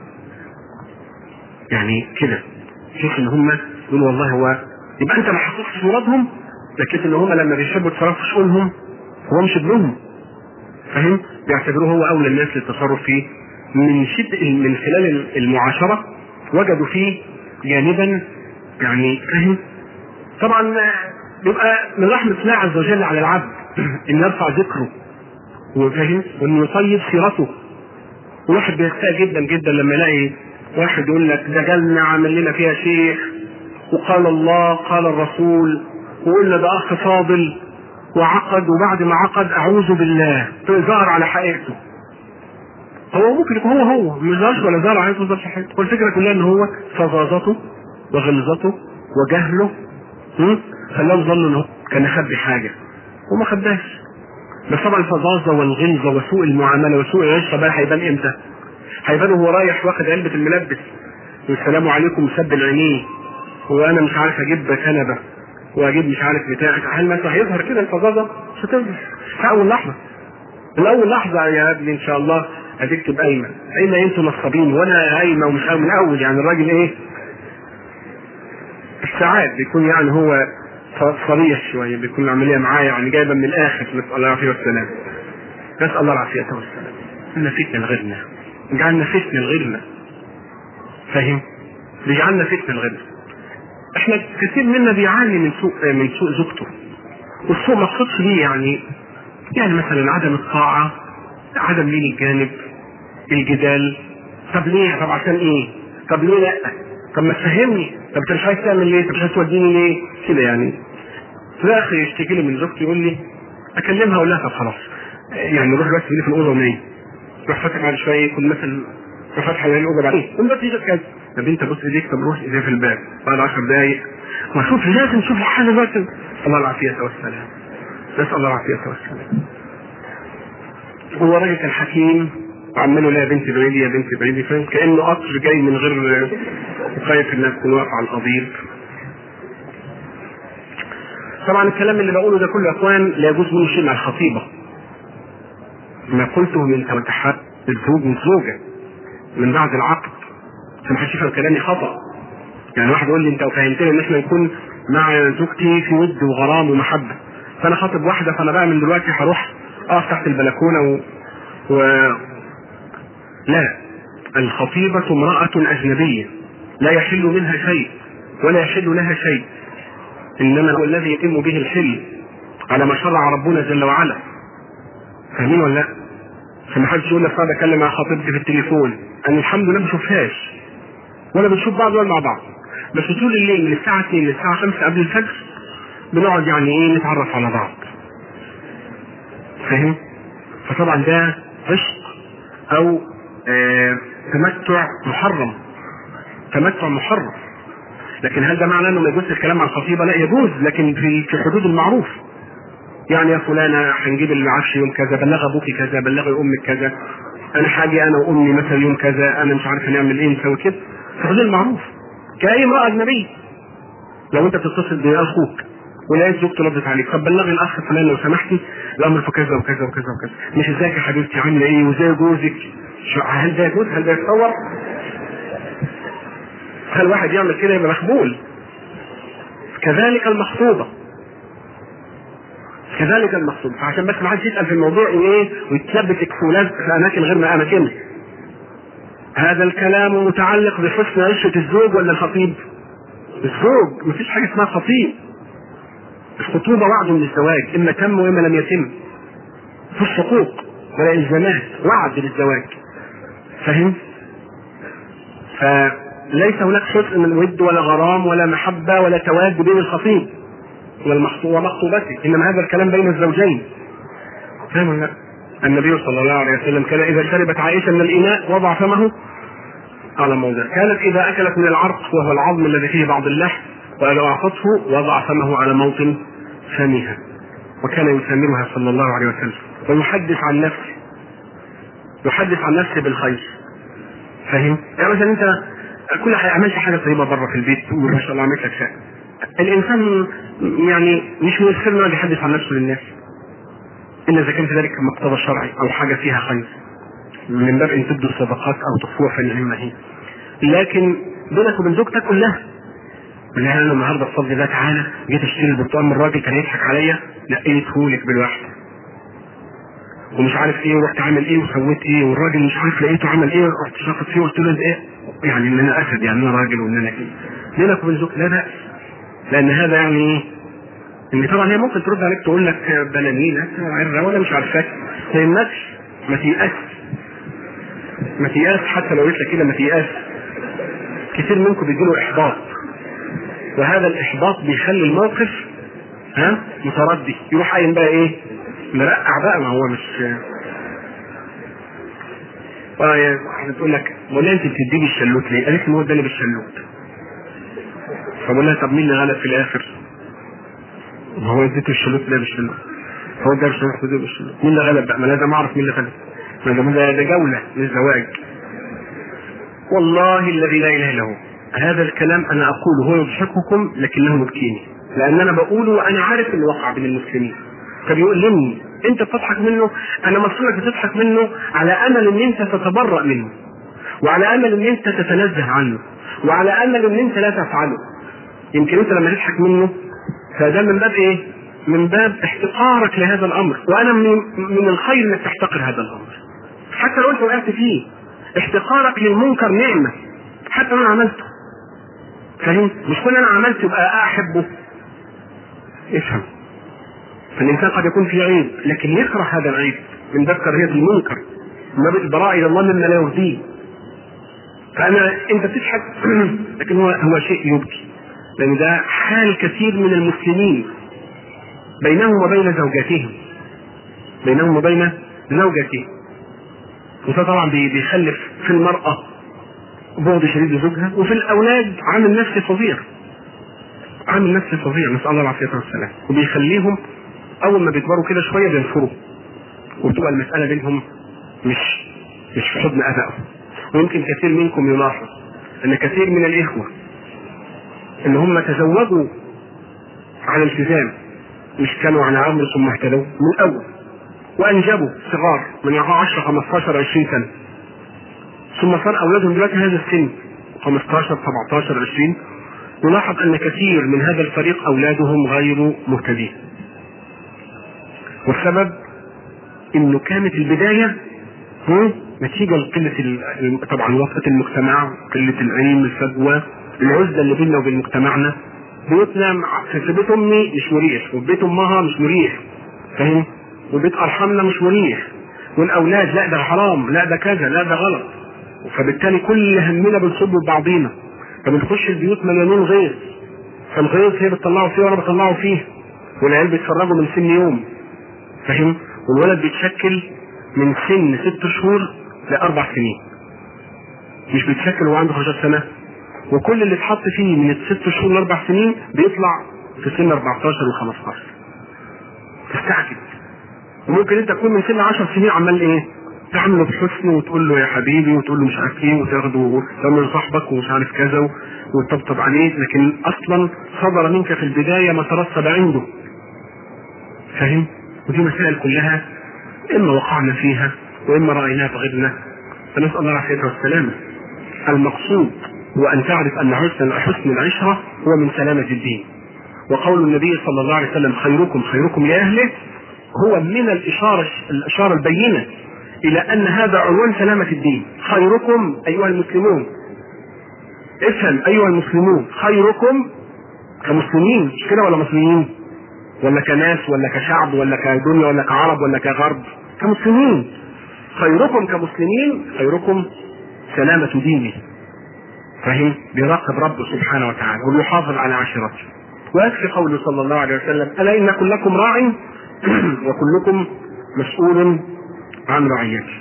يعني كده شوف ان هم يقولوا والله هو يبقى انت ما حققتش مرادهم لكن ان هم لما بيحبوا يتصرفوا في شؤونهم هو مش ابنهم فاهم بيعتبروه هو اولى الناس للتصرف فيه من شد من خلال المعاشره وجدوا فيه جانبا يعني فاهم طبعا بيبقى من رحمه الله عز وجل على العبد ان يرفع ذكره وفاهم وان يطيب سيرته والواحد بيستاء جدا جدا لما يلاقي واحد يقول لك ده جالنا عمل لنا فيها شيخ وقال الله قال الرسول وقلنا ده اخ فاضل وعقد وبعد ما عقد اعوذ بالله ظهر على حقيقته هو ممكن يكون هو هو مش ظهرش ولا ظهر على ظهر حقيقته والفكره كلها ان هو فظاظته وغلظته وجهله هم؟ خلاهم ظنوا ان هو كان يخبي حاجه وما خباش بس طبعا الفظاظه والغلظه وسوء المعامله وسوء العشره بقى هيبان امتى؟ هيبان وهو رايح واخد علبه الملبس والسلام عليكم سد العينين وانا مش عارف اجيب كنبه واجيب مش عارف بتاع هل مثلا هيظهر كده الفظاظه؟ مش هتظهر في اول لحظه من اول لحظه يا ابني ان شاء الله هتكتب ايمن اين انتم نصابين وانا ايمن ومش أيمن من اول يعني الراجل ايه ساعات بيكون يعني هو صريح شويه بيكون العمليه معاه يعني جايبه من الاخر نسال الله العافيه والسلام نسال الله العافيه والسلام ان فتنه لغيرنا جعلنا فتنه لغيرنا فاهم بيجعلنا فتنه لغيرنا احنا كثير منا بيعاني من سوء من سوء زوجته والسوء ما اقصدش بيه يعني يعني مثلا عدم الطاعه عدم لين الجانب الجدال طب ليه طب عشان ايه طب ليه لا طب ما تفهمني طب انت مش عايز تعمل ليه طب مش عايز توديني ليه كده يعني في الاخر يشتكي لي من زوجتي يقول لي اكلمها اقول لها طب خلاص يعني روح بس في الاوضه ونام روح فاتح بعد شويه يكون مثلا روح فاتح الاوضه بعد قوم بس ايدك كذا طب انت بص ايديك طب روح ايديها في الباب بعد 10 دقايق ما شوف لازم نشوف الحل دلوقتي الله العافيه والسلام نسال الله العافيه والسلام هو راجل كان حكيم وعمال له يا بنتي بعيدي يا بنتي بعيدي فاهم كانه قطر جاي من غير خايف الناس تكون واقفه على القضيب طبعا الكلام اللي بقوله ده كله يا اخوان لا يجوز منه شيء مع الخطيبه ما قلته من توتحات الزوج والزوجه من بعد العقد عشان ما حدش يفهم كلامي خطا يعني واحد يقول لي انت فهمتني ان احنا نكون مع زوجتي في ود وغرام ومحبه فانا خاطب واحده فانا بقى من دلوقتي هروح اقف تحت البلكونه و... و... لا الخطيبة امرأة أجنبية لا يحل منها شيء ولا يحل لها شيء إنما هو الذي يتم به الحل على ما شرع ربنا جل وعلا فاهمين ولا لا؟ عشان ما حدش يقول لك صعب اتكلم مع خطيبتي في التليفون انا الحمد لله ما بشوفهاش ولا بنشوف بعض ولا مع بعض بس طول الليل من الساعة 2 للساعة 5 قبل الفجر بنقعد يعني ايه نتعرف على بعض فاهم؟ فطبعا ده عشق او آه تمتع محرم تمتع محرم لكن هل ده معناه انه ما يجوز الكلام مع الخطيبه؟ لا يجوز لكن في في حدود المعروف. يعني يا فلانه هنجيب العفش يوم كذا، بلغ ابوكي كذا، بلغي امك كذا. انا حاجه انا وامي مثلا يوم كذا، انا مش عارف هنعمل ايه نسوي كده. في حدود المعروف. كاي امراه اجنبيه. لو انت بتتصل باخوك ولقيت زوجته ردت عليك طب بلغي الاخ فلان لو سمحتي الامر في كذا وكذا وكذا وكذا مش ازيك يا حبيبتي عامله ايه وازاي جوزك شو- هل ده يجوز هل ده يتصور هل واحد يعمل كده يبقى مخبول كذلك المخطوبه كذلك المخطوبه فعشان بس ما حدش يسال في الموضوع وايه ويتلبس اكسولات في اماكن غير ما اماكنها هذا الكلام متعلق بحسن عيشه الزوج ولا الخطيب؟ الزوج مفيش حاجه اسمها خطيب الخطوبه وعد من الزواج اما تم واما لم يتم مفيش حقوق ولا الزامات وعد للزواج فاهم؟ فليس هناك شيء من ود ولا غرام ولا محبه ولا تواد بين الخطيب والمخطوب ومخطوبته انما هذا الكلام بين الزوجين فاهم ولا لا؟ النبي صلى الله عليه وسلم كان اذا شربت عائشه من الاناء وضع فمه على موضع كانت اذا اكلت من العرق وهو العظم الذي فيه بعض اللحم ولو اعطته وضع فمه على موطن فمها وكان يسامرها صلى الله عليه وسلم ويحدث عن نفسه يحدث عن نفسه بالخير فاهم؟ يعني مثلا انت كل حاجه عملت حاجه طيبه بره في البيت تقول ما شاء الله عملت لك شيء الانسان يعني مش من الخير انه يحدث عن نفسه للناس الا اذا كان في ذلك مقتضى شرعي او حاجه فيها خير من باب ان تبدوا الصدقات او تخفوها فنعم هي لكن بينك وبين زوجتك كلها لا انا النهارده بفضل الله تعالى جيت اشتري البرتقال من الراجل كان يضحك عليا نقيته بالواحد ومش عارف ايه ورحت عامل ايه وسويت ايه والراجل مش عارف لقيته عمل ايه رحت شاطط فيه وقلت له ايه يعني ان انا اسد يعني انا راجل وان انا ايه بينك وبين زوجتك لا بأس لان هذا يعني ايه ان طبعا هي ممكن ترد عليك تقول لك بلانينا عرة ولا مش عارفاك ما يهمكش ما تيأس ما تيأس حتى لو قلت لك كده ما تيأس كتير منكم بيجيله احباط وهذا الاحباط بيخلي الموقف ها متردي يروح قايم بقى ايه مرقع بقى ما هو مش واحدة تقول لك بقول لها انت بتديني الشلوت ليه؟ قالت لي هو اداني بالشلوت فبقول لها طب مين اللي غلب في الاخر؟ ما هو اديته الشلوت ده بالشلوت هو ده الشلوت ده بالشلوت مين اللي غلب بقى؟ ما لازم اعرف مين اللي غلب ما ده ده جوله مش زواج والله الذي لا اله الا هو هذا الكلام انا اقوله هو يضحككم لكنه يبكيني لان انا بقوله وانا عارف اللي وقع بين المسلمين فبيؤلمني انت بتضحك منه انا مصيرك بتضحك منه على امل ان انت تتبرأ منه وعلى امل ان انت تتنزه عنه وعلى امل ان انت لا تفعله يمكن انت لما تضحك منه فده من باب ايه؟ من باب احتقارك لهذا الامر وانا من, من الخير انك تحتقر هذا الامر حتى لو انت وقعت فيه احتقارك للمنكر نعمه حتى لو انا عملته فاهم؟ مش كل انا عملته يبقى احبه افهم فالانسان قد يكون فيه عيب لكن يكره هذا العيب من باب كراهيه المنكر من باب البراءه الى الله مما لا يرضيه فانا انت بتضحك لكن هو هو شيء يبكي لان ده حال كثير من المسلمين بينهم وبين زوجاتهم بينهم وبين زوجاتهم وده طبعا بيخلف في المرأة بغض شديد لزوجها وفي الأولاد عامل نفسي فظيع عامل نفسي فظيع نسأل الله العافية والسلام وبيخليهم أول ما بيكبروا كده شوية بينفروا وبتبقى المسألة بينهم مش مش في حضن أبائهم ويمكن كثير منكم يلاحظ أن كثير من الإخوة ان هم تزوجوا على التزام مش كانوا على امر ثم اهتدوا من الاول وانجبوا صغار من 10 15 20 سنه ثم صار اولادهم دلوقتي هذا السن 15 17 20 نلاحظ ان كثير من هذا الفريق اولادهم غير مهتدين والسبب انه كانت البدايه نتيجه لقله طبعا وفاه المجتمع قله العلم الفجوه العزله اللي بيننا وبين مجتمعنا بيوتنا في بيت امي مش مريح وفي بيت امها مش مريح فاهم وبيت ارحامنا مش مريح والاولاد لا ده حرام لا ده كذا لا ده غلط فبالتالي كل همنا بنصب ببعضينا فبنخش البيوت مليانين غيظ فالغيظ هي بتطلعه فيه وانا بطلعه فيه والعيال بيتفرجوا من سن يوم فاهم والولد بيتشكل من سن ست شهور لاربع سنين مش بيتشكل وهو عنده 15 سنه وكل اللي اتحط فيه من الست شهور لاربع سنين بيطلع في سن 14 و 15 تستعجب وممكن انت تكون من سن 10 سنين عمال ايه تعمله بحسن وتقول له يا حبيبي وتقول له مش عارف ايه وتاخده وتعمل صاحبك ومش عارف كذا وتطبطب عليه لكن اصلا صدر منك في البدايه ما ترسب عنده فاهم؟ ودي مسائل كلها اما وقعنا فيها واما رايناها بغيرنا فنسال الله العافيه والسلامه المقصود هو ان تعرف ان حسن حسن العشره هو من سلامه الدين وقول النبي صلى الله عليه وسلم خيركم خيركم لاهله هو من الاشاره الاشاره البينه الى ان هذا عنوان سلامه الدين خيركم ايها المسلمون افهم ايها المسلمون خيركم كمسلمين مش كده ولا مسلمين ولا كناس ولا كشعب ولا كدنيا ولا كعرب ولا كغرب كمسلمين خيركم كمسلمين خيركم سلامة دينه فهم بيراقب ربه سبحانه وتعالى وبيحافظ على عشيرته ويكفي قوله صلى الله عليه وسلم ألا إن كلكم راع وكلكم مسؤول عن رعيته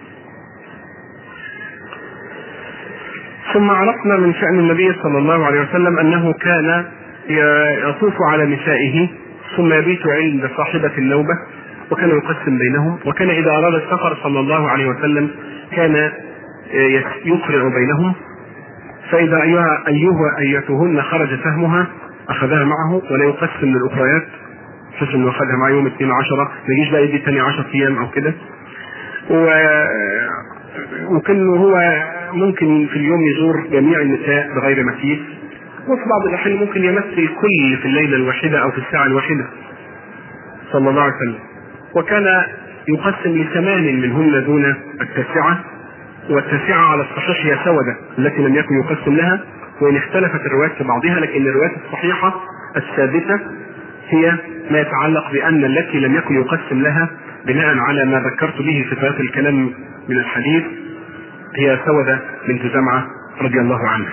ثم عرفنا من شأن النبي صلى الله عليه وسلم أنه كان يطوف على نسائه ثم يبيت عند صاحبة النوبة وكان يقسم بينهم وكان إذا أراد السفر صلى الله عليه وسلم كان يقرع بينهم فإذا أيها أيها أيتهن خرج سهمها أخذها معه ولا يقسم للأخريات بحيث إنه أخذها معه يوم 12 ما يجيش بقى يدي الثاني 10 أيام أو كده و... وكان هو ممكن في اليوم يزور جميع النساء بغير مكيف وفي بعض الأحيان ممكن يمثل الكل في الليلة الواحدة أو في الساعة الواحدة صلى الله عليه وسلم وكان يقسم لثمان منهن دون التاسعة والتاسعة على الصحيح هي سودة التي لم يكن يقسم لها وإن اختلفت الروايات في بعضها لكن الروايات الصحيحة الثابتة هي ما يتعلق بأن التي لم يكن يقسم لها بناء على ما ذكرت به في صفات الكلام من الحديث هي سودة بنت زمعة رضي الله عنها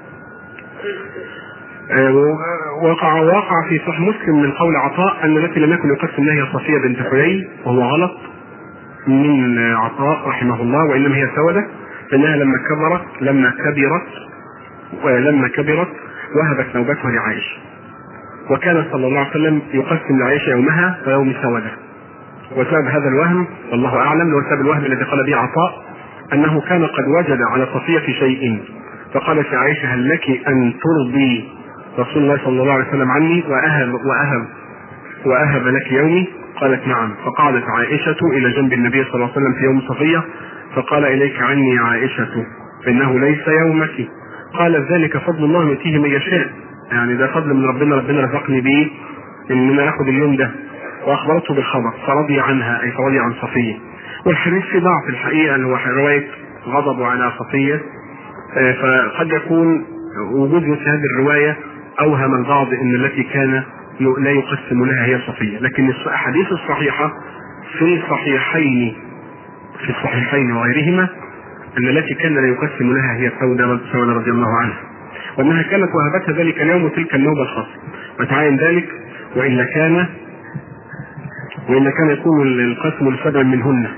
وقع وقع في صحيح مسلم من قول عطاء ان التي لم يكن يقسم لها هي صفيه بنت حيي وهو غلط من عطاء رحمه الله وانما هي سوده فانها لما كبرت لما كبرت ولما كبرت وهبت نوبتها لعائشه وكان صلى الله عليه وسلم يقسم لعائشه يومها ويوم سوده وسبب هذا الوهم والله اعلم هو سبب الوهم الذي قال به عطاء انه كان قد وجد على صفيه شيء فقالت عائشه هل لك ان ترضي رسول الله صلى الله عليه وسلم عني وأهب وأهب وأهب لك يومي قالت نعم فقعدت عائشة إلى جنب النبي صلى الله عليه وسلم في يوم صفية فقال إليك عني عائشة فإنه ليس يومك قال ذلك فضل الله يؤتيه من يشاء يعني ده فضل من ربنا ربنا رزقني به ان انا اخذ اليوم ده واخبرته بالخبر فرضي عنها اي فرضي عن صفيه والحديث في ضعف الحقيقه اللي هو روايه غضبه على صفيه فقد يكون وجود مثل هذه الروايه اوهم البعض ان التي كان لا يقسم لها هي صفيه لكن الاحاديث الصحيحه في الصحيحين في الصحيحين وغيرهما ان التي كان لا يقسم لها هي سوده سوده رضي الله عنها وانها كانت وهبتها ذلك اليوم وتلك النوبه الخاصه وتعاين ذلك والا كان والا كان يكون القسم لسبع منهن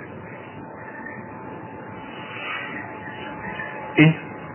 ايه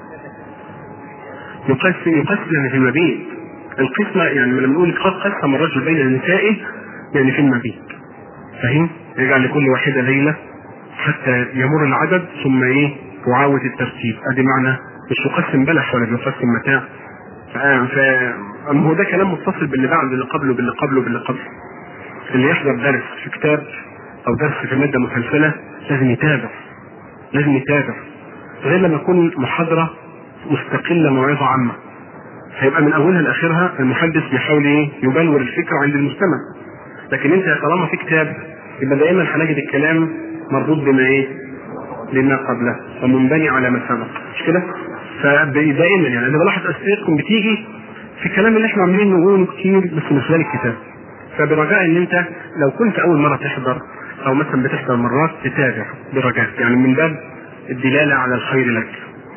يقسم يقسم يعني في المبيت القسمة يعني لما نقول قسم الرجل بين نسائه يعني في المبيت فاهم؟ يجعل لكل واحدة ليلة حتى يمر العدد ثم ايه يعاود الترتيب ادي معنى مش يقسم بلح ولا بيقسم متاع ف هو ده كلام متصل باللي بعد باللي قبله باللي قبله باللي قبله اللي يحضر درس في كتاب او درس في ماده مسلسله لازم يتابع لازم يتابع غير لما يكون محاضره مستقله موعظه عامه هيبقى من اولها لاخرها المحدث بيحاول ايه يبلور الفكره عند المستمع لكن انت طالما في كتاب يبقى دائما هنجد الكلام مربوط بما ايه بما قبله ومنبني على ما سبق مش كده فدائما يعني انا بلاحظ اسئلتكم بتيجي في الكلام اللي احنا عاملين نقوله كتير بس من خلال الكتاب فبرجاء ان انت لو كنت اول مره تحضر او مثلا بتحضر مرات تتابع برجاء يعني من باب الدلاله على الخير لك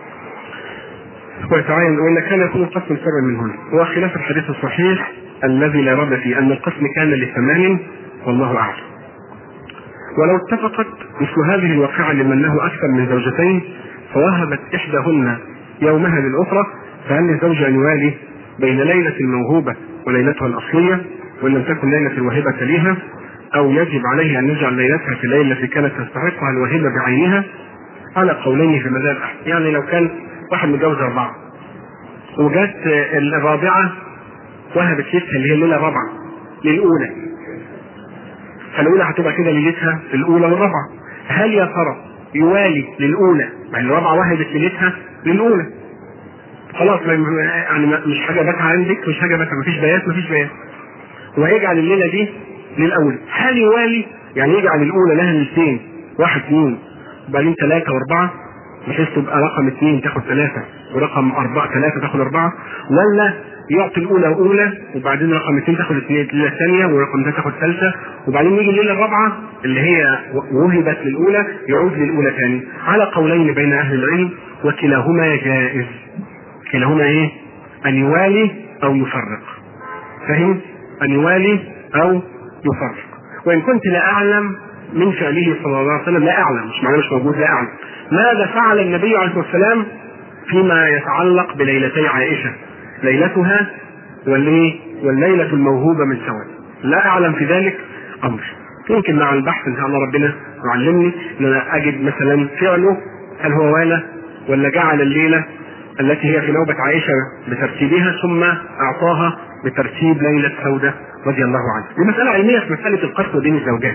ويتعين وإن كان يكون القسم سببا من هنا هو خلاف الحديث الصحيح الذي لا رد فيه أن القسم كان لثمان والله أعلم ولو اتفقت مثل هذه الواقعة لمن له أكثر من زوجتين فوهبت إحداهن يومها للأخرى فهل للزوج أن يوالي بين ليلة الموهوبة وليلتها الأصلية وإن لم تكن ليلة الواهبة ليها أو يجب عليه أن يجعل ليلتها في الليلة التي كانت تستحقها الواهبة بعينها على قولين في مذاهب أحمد يعني لو كان واحد متجوز أربعة وجت الرابعة وهبت ليلتها اللي هي الليلة الرابعة للأولى فالأولى هتبقى كده ليلتها الأولى والرابعة هل يا ترى يوالي للأولى يعني الرابعة وهبت ليلتها للأولى خلاص يعني مش حاجة باتها عندك مش حاجة باتها مفيش بيات مفيش بيات ويجعل الليلة دي للأولى هل يوالي يعني يجعل الأولى لها ليلتين واحد اثنين وبعدين ثلاثة وأربعة بحيث تبقى رقم اثنين تاخد ثلاثة ورقم أربعة ثلاثة تاخد أربعة ولا يعطي الأولى أولى وبعدين رقم اثنين تاخد اثنين الليلة الثانية ورقم ثلاثة تاخد ثالثة وبعدين يجي الليلة الرابعة اللي هي وهبت للأولى يعود للأولى ثاني على قولين بين أهل العلم وكلاهما جائز كلاهما إيه؟ أن يوالي أو يفرق فهم؟ أن يوالي أو يفرق وإن كنت لا أعلم من فعله صلى الله عليه وسلم لا أعلم مش معناه مش موجود لا أعلم ماذا فعل النبي عليه الصلاة والسلام فيما يتعلق بليلتي عائشة ليلتها والليل والليلة الموهوبة من سواد لا أعلم في ذلك أمر يمكن مع البحث إن شاء الله ربنا يعلمني أن أنا أجد مثلا فعله هل هو والى ولا جعل الليلة التي هي في نوبة عائشة بترتيبها ثم أعطاها بترتيب ليلة سودة رضي الله عنها. دي مسألة علمية في مسألة القسم بين الزوجات.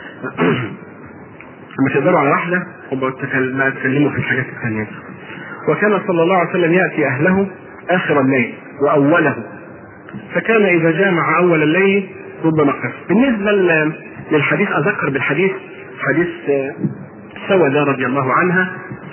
لما تقدروا على واحدة وما تكلموا في الحاجات الثانية. وكان صلى الله عليه وسلم يأتي أهله آخر الليل وأوله. فكان إذا جامع أول الليل ربما قسم. بالنسبة للحديث أذكر بالحديث حديث سودة رضي الله عنها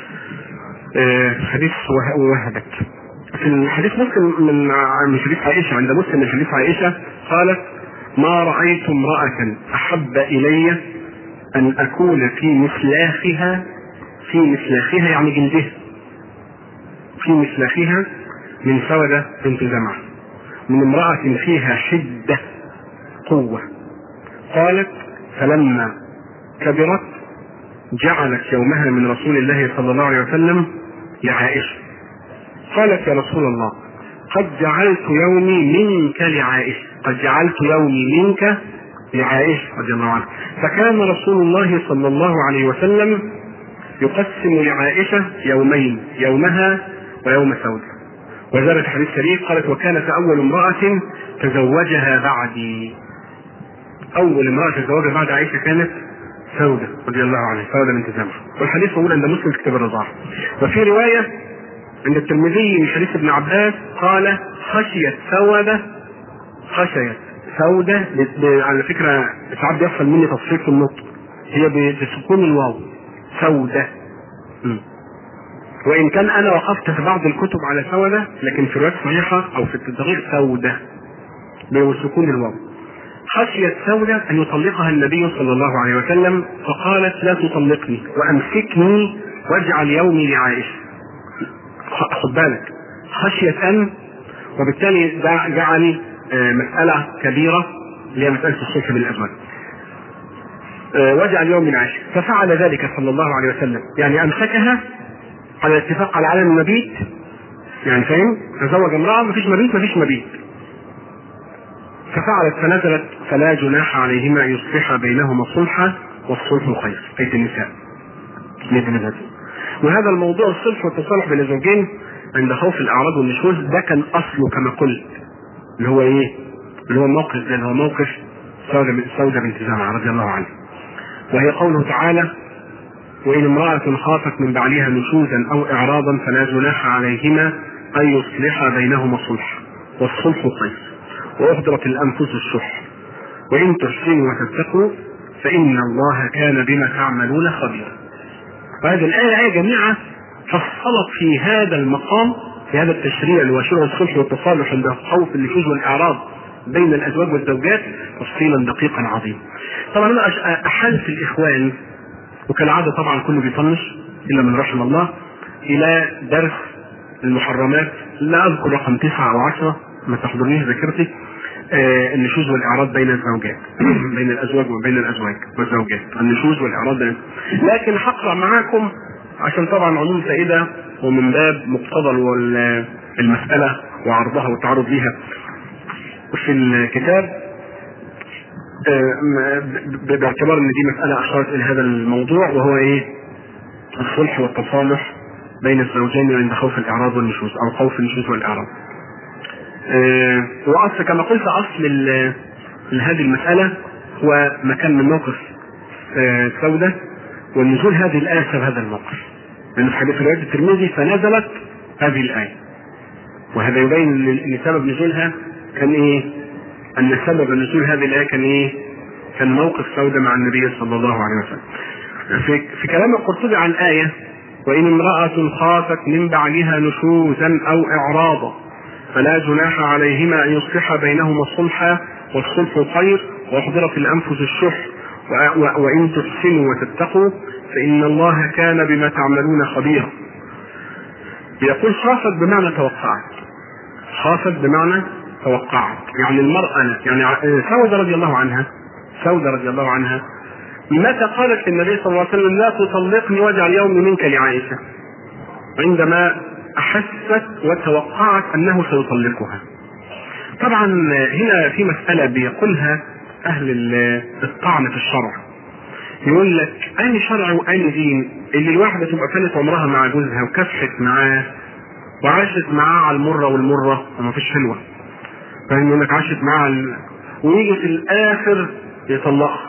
حديث وهبت في الحديث مسلم من من حديث عائشة عند مسلم من حديث عائشة قالت ما رأيت امرأة أحب إلي أن أكون في مسلاخها في مسلاخها يعني جلدها في مسلاخها من سودة بنت زمعة من امرأة فيها حدة قوة قالت فلما كبرت جعلت يومها من رسول الله صلى الله عليه وسلم لعائشة قالت يا رسول الله قد جعلت يومي منك لعائشة قد جعلت يومي منك لعائشة رضي الله عنها فكان رسول الله صلى الله عليه وسلم يقسم لعائشة يومين يومها ويوم سودة وزادت حديث شريف قالت وكانت أول امرأة تزوجها بعدي أول امرأة تزوجها بعد عائشة كانت سودة رضي الله عنها سودة بنت زمعة والحديث موجود عند مسلم في كتاب الرضاعة وفي رواية عند الترمذي من حديث ابن عباس قال خشيت سودة خشيت سودة على فكرة ساعات بيحصل مني تصحيح في النطق هي بسكون الواو سودة م. وإن كان أنا وقفت في بعض الكتب على سودة لكن في الروايات الصحيحة أو في التدقيق سودة بسكون الواو خشيت سودة أن يطلقها النبي صلى الله عليه وسلم فقالت لا تطلقني وأمسكني واجعل يومي لعائشة خد بالك خشية أن وبالتالي جعل مسألة كبيرة اللي هي مسألة الصلح بالأزواج واجعل يومي لعائشة ففعل ذلك صلى الله عليه وسلم يعني أمسكها على الاتفاق على عدم المبيت يعني فاهم تزوج امرأة مفيش مبيت مفيش مبيت ففعلت فنزلت فلا جناح عليهما ان يصلحا بينهما صلحا والصلح خير ايه النساء وهذا الموضوع الصلح والتصالح بين الزوجين عند خوف الاعراض والنشوز ده كان اصله كما قلت اللي هو ايه؟ اللي هو الموقف ده اللي هو موقف سودة بنت سودة بنت زمعة رضي الله عنها وهي قوله تعالى وإن امرأة خافت من بعلها نشوزا أو إعراضا فلا جناح عليهما أن يصلحا بينهما صلحا والصلح خير وأحضرت الأنفس الشح وإن تحسنوا وتتقوا فإن الله كان بما تعملون خبيرا وهذه الآية آية جميعة فصلت في هذا المقام في هذا التشريع لواشرة الصلح والتصالح عند خوف النشوز والإعراض بين الأزواج والزوجات تفصيلا دقيقا عظيما. طبعا أنا أحلت الإخوان وكالعادة طبعا كله بيطنش إلا من رحم الله إلى درس المحرمات لا أذكر رقم تسعة أو عشرة ما تحضرنيش ذاكرتي آه النشوز والاعراض بين الزوجات بين الازواج وبين الازواج والزوجات النشوز والاعراض بين لكن هقرا معاكم عشان طبعا عموم فائدة ومن باب مقتضى المسألة وعرضها والتعرض لها في الكتاب باعتبار ان دي مسألة اشارت الى هذا الموضوع وهو ايه الصلح والتصالح بين الزوجين عند خوف الاعراض والنشوز او خوف النشوز والاعراض أه واصل كما قلت اصل لهذه المسألة هو مكان من موقف أه سودة ونزول هذه الآية بسبب هذا الموقف لأن في حديث رواية الترمذي فنزلت هذه الآية وهذا يبين ان سبب نزولها كان ايه؟ ان سبب نزول هذه الايه كان ايه؟ كان موقف سودة مع النبي صلى الله عليه وسلم. في, في كلام القرطبي عن الآية وإن امرأة خافت من بعلها نشوزا أو إعراضا فلا جناح عليهما أن يصلح بينهما صلحا والصلح خير وأحضرت الأنفس الشح وإن تحسنوا وتتقوا فإن الله كان بما تعملون خبيرا. يقول خافت بمعنى توقعت. خافت بمعنى توقعت، يعني المرأة يعني سودة رضي الله عنها سودة رضي الله عنها متى قالت للنبي صلى الله عليه وسلم لا تطلقني واجعل يومي منك لعائشة عندما أحست وتوقعت أنه سيطلقها طبعا هنا في مسألة بيقولها أهل الطعن في الشرع يقول لك أي شرع وأي دين اللي الواحدة تبقى فلت عمرها مع جوزها وكفحت معاه وعاشت معاه على المرة والمرة وما فيش حلوة فاهم يقول لك عاشت معاه ال... ويجي في الآخر يطلقها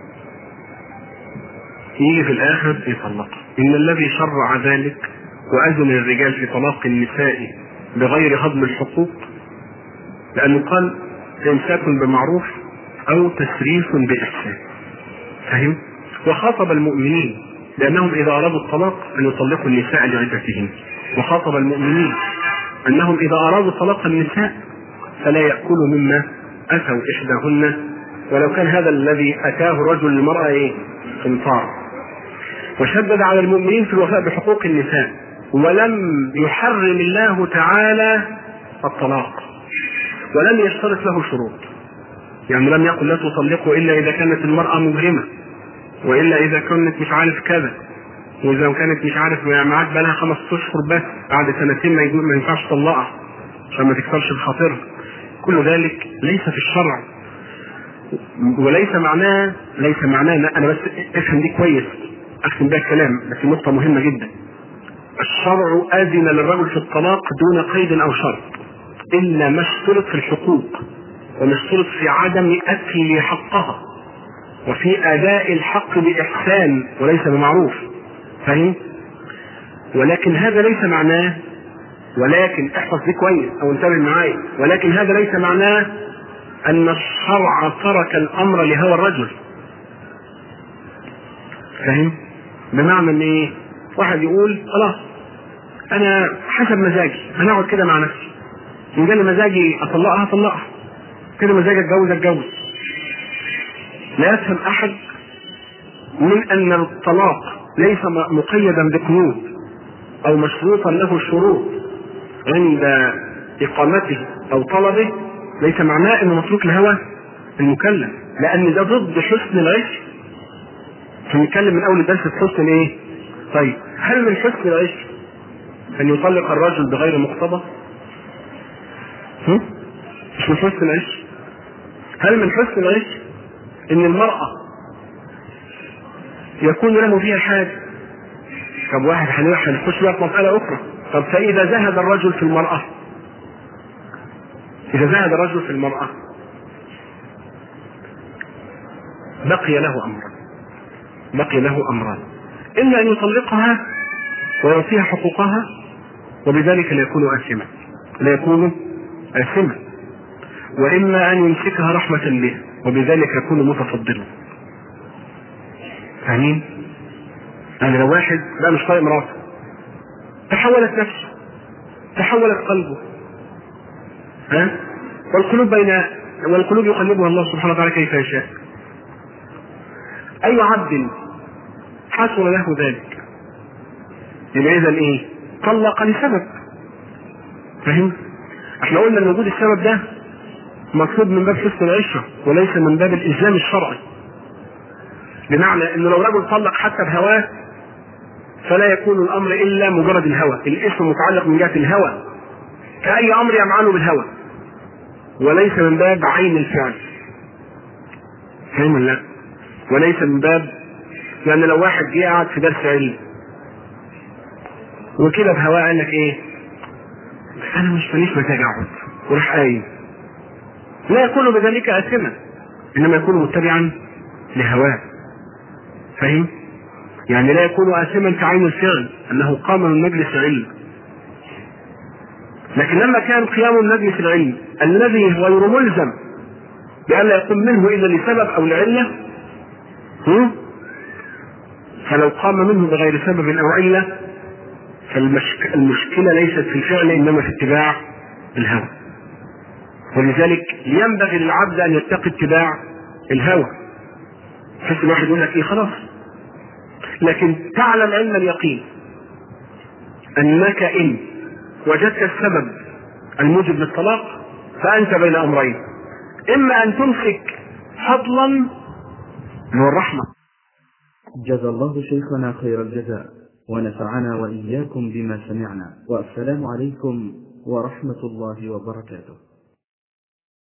يجي في الآخر يطلقها إن الذي شرع ذلك وأذن الرجال في طلاق النساء بغير هضم الحقوق لأنه قال إمساك بمعروف أو تسريف بإحسان فهم؟ وخاطب المؤمنين لأنهم إذا أرادوا الطلاق أن يطلقوا النساء لعدتهن وخاطب المؤمنين أنهم إذا أرادوا طلاق النساء فلا يأكلوا مما أتوا إحداهن ولو كان هذا الذي أتاه الرجل للمرأة إيه؟ قنطار وشدد على المؤمنين في الوفاء بحقوق النساء ولم يحرم الله تعالى الطلاق ولم يشترط له شروط يعني لم يقل لا تطلقوا الا اذا كانت المراه مجرمه والا اذا كانت مش عارف كذا واذا كانت مش عارف معاك بقى لها خمس اشهر بس بعد سنتين ما, ما ينفعش تطلقها عشان ما تكسرش بخاطرها كل ذلك ليس في الشرع وليس معناه ليس معناه انا بس افهم دي كويس اختم بها الكلام بس نقطه مهمه جدا الشرع اذن للرجل في الطلاق دون قيد او شرط الا ما اشترط في الحقوق وما اشترط في عدم اكل حقها وفي اداء الحق باحسان وليس بمعروف فاهم ولكن هذا ليس معناه ولكن احفظ دي كويس او انتبه معايا ولكن هذا ليس معناه ان الشرع ترك الامر لهوى الرجل فاهم بمعنى ان ايه واحد يقول خلاص انا حسب مزاجي انا اقعد كده مع نفسي ان جالي مزاجي اطلقها اطلقها كده مزاجي اتجوز اتجوز لا يفهم احد من ان الطلاق ليس مقيدا بقيود او مشروطا له شروط عند اقامته او طلبه ليس معناه انه متروك لهوى المكلف لان ده ضد حسن العشق فنتكلم من اول الدرس في حسن ايه؟ طيب هل من حسن العشق ان يطلق الرجل بغير مقتضى؟ مش من حسن العشق هل من حسن العشق ان المرأة يكون له فيها حاجة طب واحد هنخش بقى في مسألة أخرى طب فإذا زهد الرجل في المرأة إذا زهد الرجل في المرأة بقي له أمران بقي له أمران إما أن يطلقها ويعطيها حقوقها وبذلك لا يكون آثما لا يكون آثما وإما أن يمسكها رحمة به وبذلك يكون متفضلا فاهمين؟ يعني لو واحد لا مش طايق مراته تحولت نفسه تحولت قلبه ها والقلوب بين والقلوب يقلبها الله سبحانه وتعالى كيف يشاء اي عبد حصل له ذلك يبقى اذا ايه طلق لسبب فاهم احنا قلنا ان وجود السبب ده مطلوب من باب حسن العشره وليس من باب الالزام الشرعي بمعنى انه لو رجل طلق حتى بهواه فلا يكون الامر الا مجرد الهوى الاسم متعلق من جهه الهوى كاي امر يمعنه بالهوى وليس من باب عين الفعل فاهم لا وليس من باب يعني لو واحد جه قاعد في درس علم وكده بهواه قال لك ايه انا مش ماليش مزاج اقعد وراح قايم لا يكون بذلك اثما انما يكون متبعا لهواه فاهم يعني لا يكون اثما كعين الفعل انه قام من مجلس علم لكن لما كان قيام المجلس العلم الذي غير ملزم بألا يقوم منه إلا لسبب أو لعلة هم؟ فلو قام منه بغير سبب أو علة فالمشكلة ليست في الفعل إنما في اتباع الهوى ولذلك ينبغي للعبد أن يتقي اتباع الهوى بحيث الواحد يقول لك إيه خلاص لكن تعلم علم اليقين أنك إن وجدت السبب الموجب للطلاق فأنت بين أمرين إما أن تمسك فضلا من الرحمة جزى الله شيخنا خير الجزاء ونفعنا وإياكم بما سمعنا والسلام عليكم ورحمة الله وبركاته